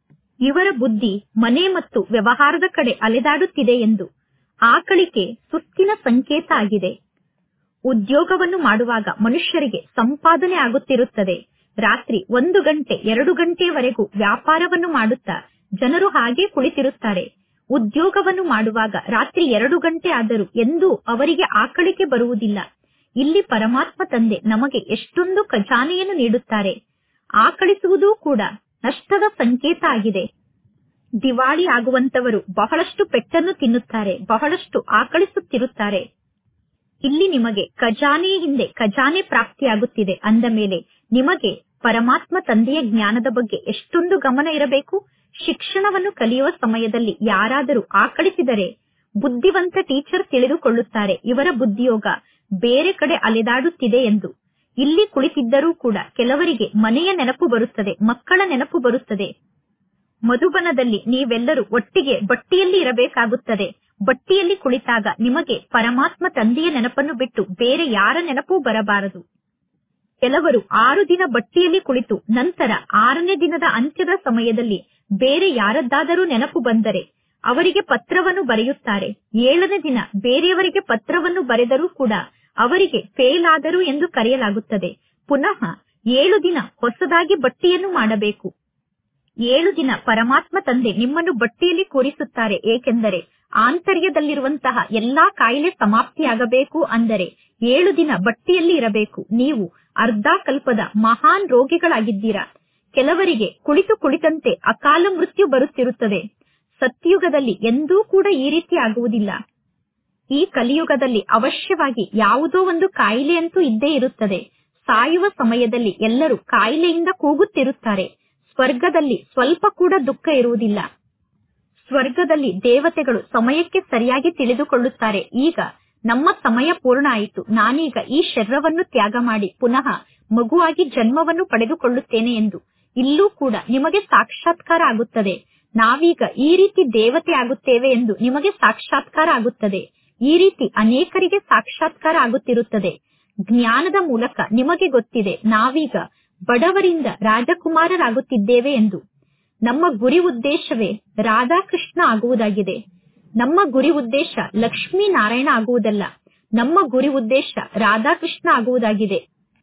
ಇವರ ಬುದ್ಧಿ ಮನೆ ಮತ್ತು ವ್ಯವಹಾರದ ಕಡೆ ಅಲೆದಾಡುತ್ತಿದೆ ಎಂದು ಆಕಳಿಕೆ ಸುಸ್ತಿನ ಸಂಕೇತ ಆಗಿದೆ ಉದ್ಯೋಗವನ್ನು ಮಾಡುವಾಗ ಮನುಷ್ಯರಿಗೆ ಸಂಪಾದನೆ ಆಗುತ್ತಿರುತ್ತದೆ ರಾತ್ರಿ ಒಂದು ಗಂಟೆ ಎರಡು ಗಂಟೆಯವರೆಗೂ ವ್ಯಾಪಾರವನ್ನು ಮಾಡುತ್ತಾ ಜನರು ಹಾಗೆ ಕುಳಿತಿರುತ್ತಾರೆ ಉದ್ಯೋಗವನ್ನು ಮಾಡುವಾಗ ರಾತ್ರಿ ಎರಡು ಗಂಟೆ ಆದರೂ ಎಂದೂ ಅವರಿಗೆ ಆಕಳಿಕೆ ಬರುವುದಿಲ್ಲ ಇಲ್ಲಿ ಪರಮಾತ್ಮ ತಂದೆ ನಮಗೆ ಎಷ್ಟೊಂದು ಖಜಾನೆಯನ್ನು ನೀಡುತ್ತಾರೆ ಆಕಳಿಸುವುದೂ ಕೂಡ ನಷ್ಟದ ಸಂಕೇತ ಆಗಿದೆ ದಿವಾಳಿ ಆಗುವಂತವರು ಬಹಳಷ್ಟು ಪೆಟ್ಟನ್ನು ತಿನ್ನುತ್ತಾರೆ ಬಹಳಷ್ಟು ಆಕಳಿಸುತ್ತಿರುತ್ತಾರೆ ಇಲ್ಲಿ ನಿಮಗೆ ಖಜಾನೆಯ ಹಿಂದೆ ಖಜಾನೆ ಪ್ರಾಪ್ತಿಯಾಗುತ್ತಿದೆ ಅಂದ ಮೇಲೆ ನಿಮಗೆ ಪರಮಾತ್ಮ ತಂದೆಯ ಜ್ಞಾನದ ಬಗ್ಗೆ ಎಷ್ಟೊಂದು ಗಮನ ಇರಬೇಕು ಶಿಕ್ಷಣವನ್ನು ಕಲಿಯುವ ಸಮಯದಲ್ಲಿ ಯಾರಾದರೂ ಆಕಳಿಸಿದರೆ ಬುದ್ಧಿವಂತ ಟೀಚರ್ ತಿಳಿದುಕೊಳ್ಳುತ್ತಾರೆ ಇವರ ಬುದ್ಧಿಯೋಗ ಬೇರೆ ಕಡೆ ಅಲೆದಾಡುತ್ತಿದೆ ಎಂದು ಇಲ್ಲಿ ಕುಳಿತಿದ್ದರೂ ಕೂಡ ಕೆಲವರಿಗೆ ಮನೆಯ ನೆನಪು ಬರುತ್ತದೆ ಮಕ್ಕಳ ನೆನಪು ಬರುತ್ತದೆ ಮಧುಬನದಲ್ಲಿ ನೀವೆಲ್ಲರೂ ಒಟ್ಟಿಗೆ ಬಟ್ಟಿಯಲ್ಲಿ ಇರಬೇಕಾಗುತ್ತದೆ ಬಟ್ಟಿಯಲ್ಲಿ ಕುಳಿತಾಗ ನಿಮಗೆ ಪರಮಾತ್ಮ ತಂದೆಯ ನೆನಪನ್ನು ಬಿಟ್ಟು ಬೇರೆ ಯಾರ ನೆನಪೂ ಬರಬಾರದು ಕೆಲವರು ಆರು ದಿನ ಬಟ್ಟಿಯಲ್ಲಿ ಕುಳಿತು ನಂತರ ಆರನೇ ದಿನದ ಅಂತ್ಯದ ಸಮಯದಲ್ಲಿ ಬೇರೆ ಯಾರದ್ದಾದರೂ ನೆನಪು ಬಂದರೆ ಅವರಿಗೆ ಪತ್ರವನ್ನು ಬರೆಯುತ್ತಾರೆ ಏಳನೇ ದಿನ ಬೇರೆಯವರಿಗೆ ಪತ್ರವನ್ನು ಬರೆದರೂ ಕೂಡ ಅವರಿಗೆ ಫೇಲ್ ಆದರು ಎಂದು ಕರೆಯಲಾಗುತ್ತದೆ ಪುನಃ ಏಳು ದಿನ ಹೊಸದಾಗಿ ಬಟ್ಟಿಯನ್ನು ಮಾಡಬೇಕು ಏಳು ದಿನ ಪರಮಾತ್ಮ ತಂದೆ ನಿಮ್ಮನ್ನು ಬಟ್ಟಿಯಲ್ಲಿ ಕೂರಿಸುತ್ತಾರೆ ಏಕೆಂದರೆ ಆಂತರ್ಯದಲ್ಲಿರುವಂತಹ ಎಲ್ಲಾ ಕಾಯಿಲೆ ಸಮಾಪ್ತಿಯಾಗಬೇಕು ಅಂದರೆ ಏಳು ದಿನ ಬಟ್ಟಿಯಲ್ಲಿ ಇರಬೇಕು ನೀವು ಅರ್ಧ ಕಲ್ಪದ ಮಹಾನ್ ರೋಗಿಗಳಾಗಿದ್ದೀರಾ ಕೆಲವರಿಗೆ ಕುಳಿತು ಕುಳಿತಂತೆ ಅಕಾಲ ಮೃತ್ಯು ಬರುತ್ತಿರುತ್ತದೆ ಸತ್ಯುಗದಲ್ಲಿ ಎಂದೂ ಕೂಡ ಈ ರೀತಿ ಆಗುವುದಿಲ್ಲ ಈ ಕಲಿಯುಗದಲ್ಲಿ ಅವಶ್ಯವಾಗಿ ಯಾವುದೋ ಒಂದು ಕಾಯಿಲೆಯಂತೂ ಇದ್ದೇ ಇರುತ್ತದೆ ಸಾಯುವ ಸಮಯದಲ್ಲಿ ಎಲ್ಲರೂ ಕಾಯಿಲೆಯಿಂದ ಕೂಗುತ್ತಿರುತ್ತಾರೆ ಸ್ವರ್ಗದಲ್ಲಿ ಸ್ವಲ್ಪ ಕೂಡ ದುಃಖ ಇರುವುದಿಲ್ಲ ಸ್ವರ್ಗದಲ್ಲಿ ದೇವತೆಗಳು ಸಮಯಕ್ಕೆ ಸರಿಯಾಗಿ ತಿಳಿದುಕೊಳ್ಳುತ್ತಾರೆ ಈಗ ನಮ್ಮ ಸಮಯ ಪೂರ್ಣ ಆಯಿತು ನಾನೀಗ ಈ ಶರೀರವನ್ನು ತ್ಯಾಗ ಮಾಡಿ ಪುನಃ ಮಗುವಾಗಿ ಜನ್ಮವನ್ನು ಪಡೆದುಕೊಳ್ಳುತ್ತೇನೆ ಎಂದು ಇಲ್ಲೂ ಕೂಡ ನಿಮಗೆ ಸಾಕ್ಷಾತ್ಕಾರ ಆಗುತ್ತದೆ ನಾವೀಗ ಈ ರೀತಿ ದೇವತೆ ಆಗುತ್ತೇವೆ ಎಂದು ನಿಮಗೆ ಸಾಕ್ಷಾತ್ಕಾರ ಆಗುತ್ತದೆ ಈ ರೀತಿ ಅನೇಕರಿಗೆ ಸಾಕ್ಷಾತ್ಕಾರ ಆಗುತ್ತಿರುತ್ತದೆ ಜ್ಞಾನದ ಮೂಲಕ ನಿಮಗೆ ಗೊತ್ತಿದೆ ನಾವೀಗ ಬಡವರಿಂದ ರಾಜಕುಮಾರರಾಗುತ್ತಿದ್ದೇವೆ ಎಂದು ನಮ್ಮ ಗುರಿ ಉದ್ದೇಶವೇ ರಾಧಾಕೃಷ್ಣ ಆಗುವುದಾಗಿದೆ ನಮ್ಮ ಗುರಿ ಉದ್ದೇಶ ಲಕ್ಷ್ಮೀ ನಾರಾಯಣ ಆಗುವುದಲ್ಲ ನಮ್ಮ ಗುರಿ ಉದ್ದೇಶ ರಾಧಾಕೃಷ್ಣ ಆಗುವುದಾಗಿದೆ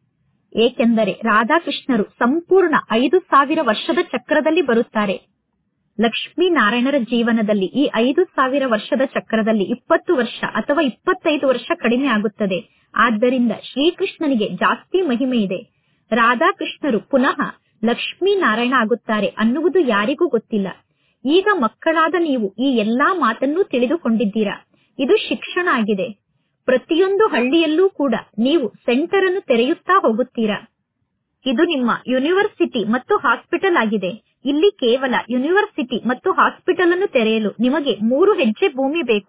ಏಕೆಂದರೆ ರಾಧಾಕೃಷ್ಣರು ಸಂಪೂರ್ಣ ಐದು ಸಾವಿರ ವರ್ಷದ ಚಕ್ರದಲ್ಲಿ ಬರುತ್ತಾರೆ ಲಕ್ಷ್ಮೀ ನಾರಾಯಣರ ಜೀವನದಲ್ಲಿ ಈ ಐದು ಸಾವಿರ ವರ್ಷದ ಚಕ್ರದಲ್ಲಿ ಇಪ್ಪತ್ತು ವರ್ಷ ಅಥವಾ ಇಪ್ಪತ್ತೈದು ವರ್ಷ ಕಡಿಮೆ ಆಗುತ್ತದೆ ಆದ್ದರಿಂದ ಶ್ರೀಕೃಷ್ಣನಿಗೆ ಜಾಸ್ತಿ ಮಹಿಮೆ ಇದೆ ರಾಧಾಕೃಷ್ಣರು ಪುನಃ ಲಕ್ಷ್ಮೀ ನಾರಾಯಣ ಆಗುತ್ತಾರೆ ಅನ್ನುವುದು ಯಾರಿಗೂ ಗೊತ್ತಿಲ್ಲ ಈಗ ಮಕ್ಕಳಾದ ನೀವು ಈ ಎಲ್ಲಾ ಮಾತನ್ನು ತಿಳಿದುಕೊಂಡಿದ್ದೀರಾ ಇದು ಶಿಕ್ಷಣ ಆಗಿದೆ ಪ್ರತಿಯೊಂದು ಹಳ್ಳಿಯಲ್ಲೂ ಕೂಡ ನೀವು ಸೆಂಟರ್ ಅನ್ನು ತೆರೆಯುತ್ತಾ ಹೋಗುತ್ತೀರಾ ಇದು ನಿಮ್ಮ ಯೂನಿವರ್ಸಿಟಿ ಮತ್ತು ಹಾಸ್ಪಿಟಲ್ ಆಗಿದೆ ಇಲ್ಲಿ ಕೇವಲ ಯೂನಿವರ್ಸಿಟಿ ಮತ್ತು ಹಾಸ್ಪಿಟಲ್ ಅನ್ನು ತೆರೆಯಲು ನಿಮಗೆ ಮೂರು ಹೆಜ್ಜೆ ಭೂಮಿ ಬೇಕು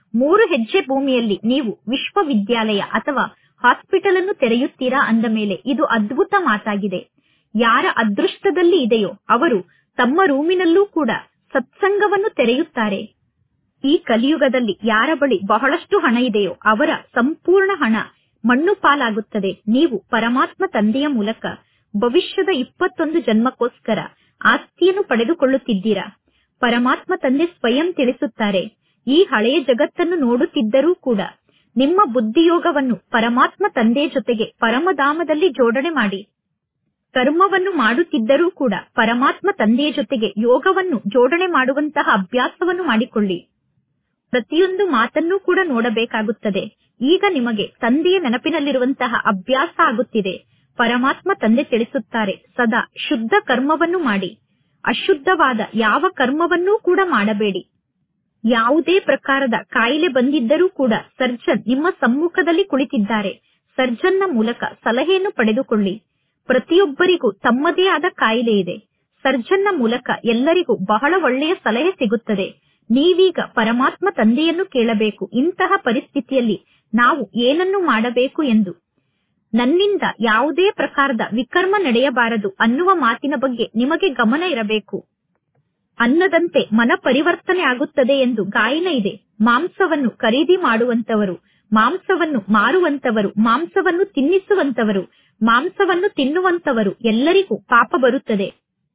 ಮೂರು ಹೆಜ್ಜೆ ಭೂಮಿಯಲ್ಲಿ ನೀವು ವಿಶ್ವವಿದ್ಯಾಲಯ ಅಥವಾ ಹಾಸ್ಪಿಟಲ್ ಅನ್ನು ತೆರೆಯುತ್ತೀರಾ ಅಂದ ಮೇಲೆ ಇದು ಅದ್ಭುತ ಮಾತಾಗಿದೆ ಯಾರ ಅದೃಷ್ಟದಲ್ಲಿ ಇದೆಯೋ ಅವರು ತಮ್ಮ ರೂಮಿನಲ್ಲೂ ಕೂಡ ಸತ್ಸಂಗವನ್ನು ತೆರೆಯುತ್ತಾರೆ ಈ ಕಲಿಯುಗದಲ್ಲಿ ಯಾರ ಬಳಿ ಬಹಳಷ್ಟು ಹಣ ಇದೆಯೋ ಅವರ ಸಂಪೂರ್ಣ ಹಣ ಮಣ್ಣು ಪಾಲಾಗುತ್ತದೆ ನೀವು ಪರಮಾತ್ಮ ತಂದೆಯ ಮೂಲಕ ಭವಿಷ್ಯದ ಇಪ್ಪತ್ತೊಂದು ಜನ್ಮಕ್ಕೋಸ್ಕರ ಆಸ್ತಿಯನ್ನು ಪಡೆದುಕೊಳ್ಳುತ್ತಿದ್ದೀರಾ ಪರಮಾತ್ಮ ತಂದೆ ಸ್ವಯಂ ತಿಳಿಸುತ್ತಾರೆ ಈ ಹಳೆಯ ಜಗತ್ತನ್ನು ನೋಡುತ್ತಿದ್ದರೂ ಕೂಡ ನಿಮ್ಮ ಬುದ್ಧಿಯೋಗವನ್ನು ಪರಮಾತ್ಮ ತಂದೆಯ ಜೊತೆಗೆ ಪರಮಧಾಮದಲ್ಲಿ ಜೋಡಣೆ ಮಾಡಿ ಕರ್ಮವನ್ನು ಮಾಡುತ್ತಿದ್ದರೂ ಕೂಡ ಪರಮಾತ್ಮ ತಂದೆಯ ಜೊತೆಗೆ ಯೋಗವನ್ನು ಜೋಡಣೆ ಮಾಡುವಂತಹ ಅಭ್ಯಾಸವನ್ನು ಮಾಡಿಕೊಳ್ಳಿ ಪ್ರತಿಯೊಂದು ಮಾತನ್ನೂ ಕೂಡ ನೋಡಬೇಕಾಗುತ್ತದೆ ಈಗ ನಿಮಗೆ ತಂದೆಯ ನೆನಪಿನಲ್ಲಿರುವಂತಹ ಅಭ್ಯಾಸ ಆಗುತ್ತಿದೆ ಪರಮಾತ್ಮ ತಂದೆ ತಿಳಿಸುತ್ತಾರೆ ಸದಾ ಶುದ್ಧ ಕರ್ಮವನ್ನು ಮಾಡಿ ಅಶುದ್ಧವಾದ ಯಾವ ಕರ್ಮವನ್ನೂ ಕೂಡ ಮಾಡಬೇಡಿ ಯಾವುದೇ ಪ್ರಕಾರದ ಕಾಯಿಲೆ ಬಂದಿದ್ದರೂ ಕೂಡ ಸರ್ಜನ್ ನಿಮ್ಮ ಸಮ್ಮುಖದಲ್ಲಿ ಕುಳಿತಿದ್ದಾರೆ ಸರ್ಜನ್ನ ಮೂಲಕ ಸಲಹೆಯನ್ನು ಪಡೆದುಕೊಳ್ಳಿ ಪ್ರತಿಯೊಬ್ಬರಿಗೂ ತಮ್ಮದೇ ಆದ ಕಾಯಿಲೆ ಇದೆ ಸರ್ಜನ್ನ ಮೂಲಕ ಎಲ್ಲರಿಗೂ ಬಹಳ ಒಳ್ಳೆಯ ಸಲಹೆ ಸಿಗುತ್ತದೆ ನೀವೀಗ ಪರಮಾತ್ಮ ತಂದೆಯನ್ನು ಕೇಳಬೇಕು ಇಂತಹ ಪರಿಸ್ಥಿತಿಯಲ್ಲಿ ನಾವು ಏನನ್ನು ಮಾಡಬೇಕು ಎಂದು ನನ್ನಿಂದ ಯಾವುದೇ ಪ್ರಕಾರದ ವಿಕರ್ಮ ನಡೆಯಬಾರದು ಅನ್ನುವ ಮಾತಿನ ಬಗ್ಗೆ ನಿಮಗೆ ಗಮನ ಇರಬೇಕು ಅನ್ನದಂತೆ ಮನ ಪರಿವರ್ತನೆ ಆಗುತ್ತದೆ ಎಂದು ಗಾಯನ ಇದೆ ಮಾಂಸವನ್ನು ಖರೀದಿ ಮಾಡುವಂತವರು ಮಾಂಸವನ್ನು ಮಾರುವಂತವರು ಮಾಂಸವನ್ನು ತಿನ್ನಿಸುವಂತವರು ಮಾಂಸವನ್ನು ತಿನ್ನುವಂತವರು ಎಲ್ಲರಿಗೂ ಪಾಪ ಬರುತ್ತದೆ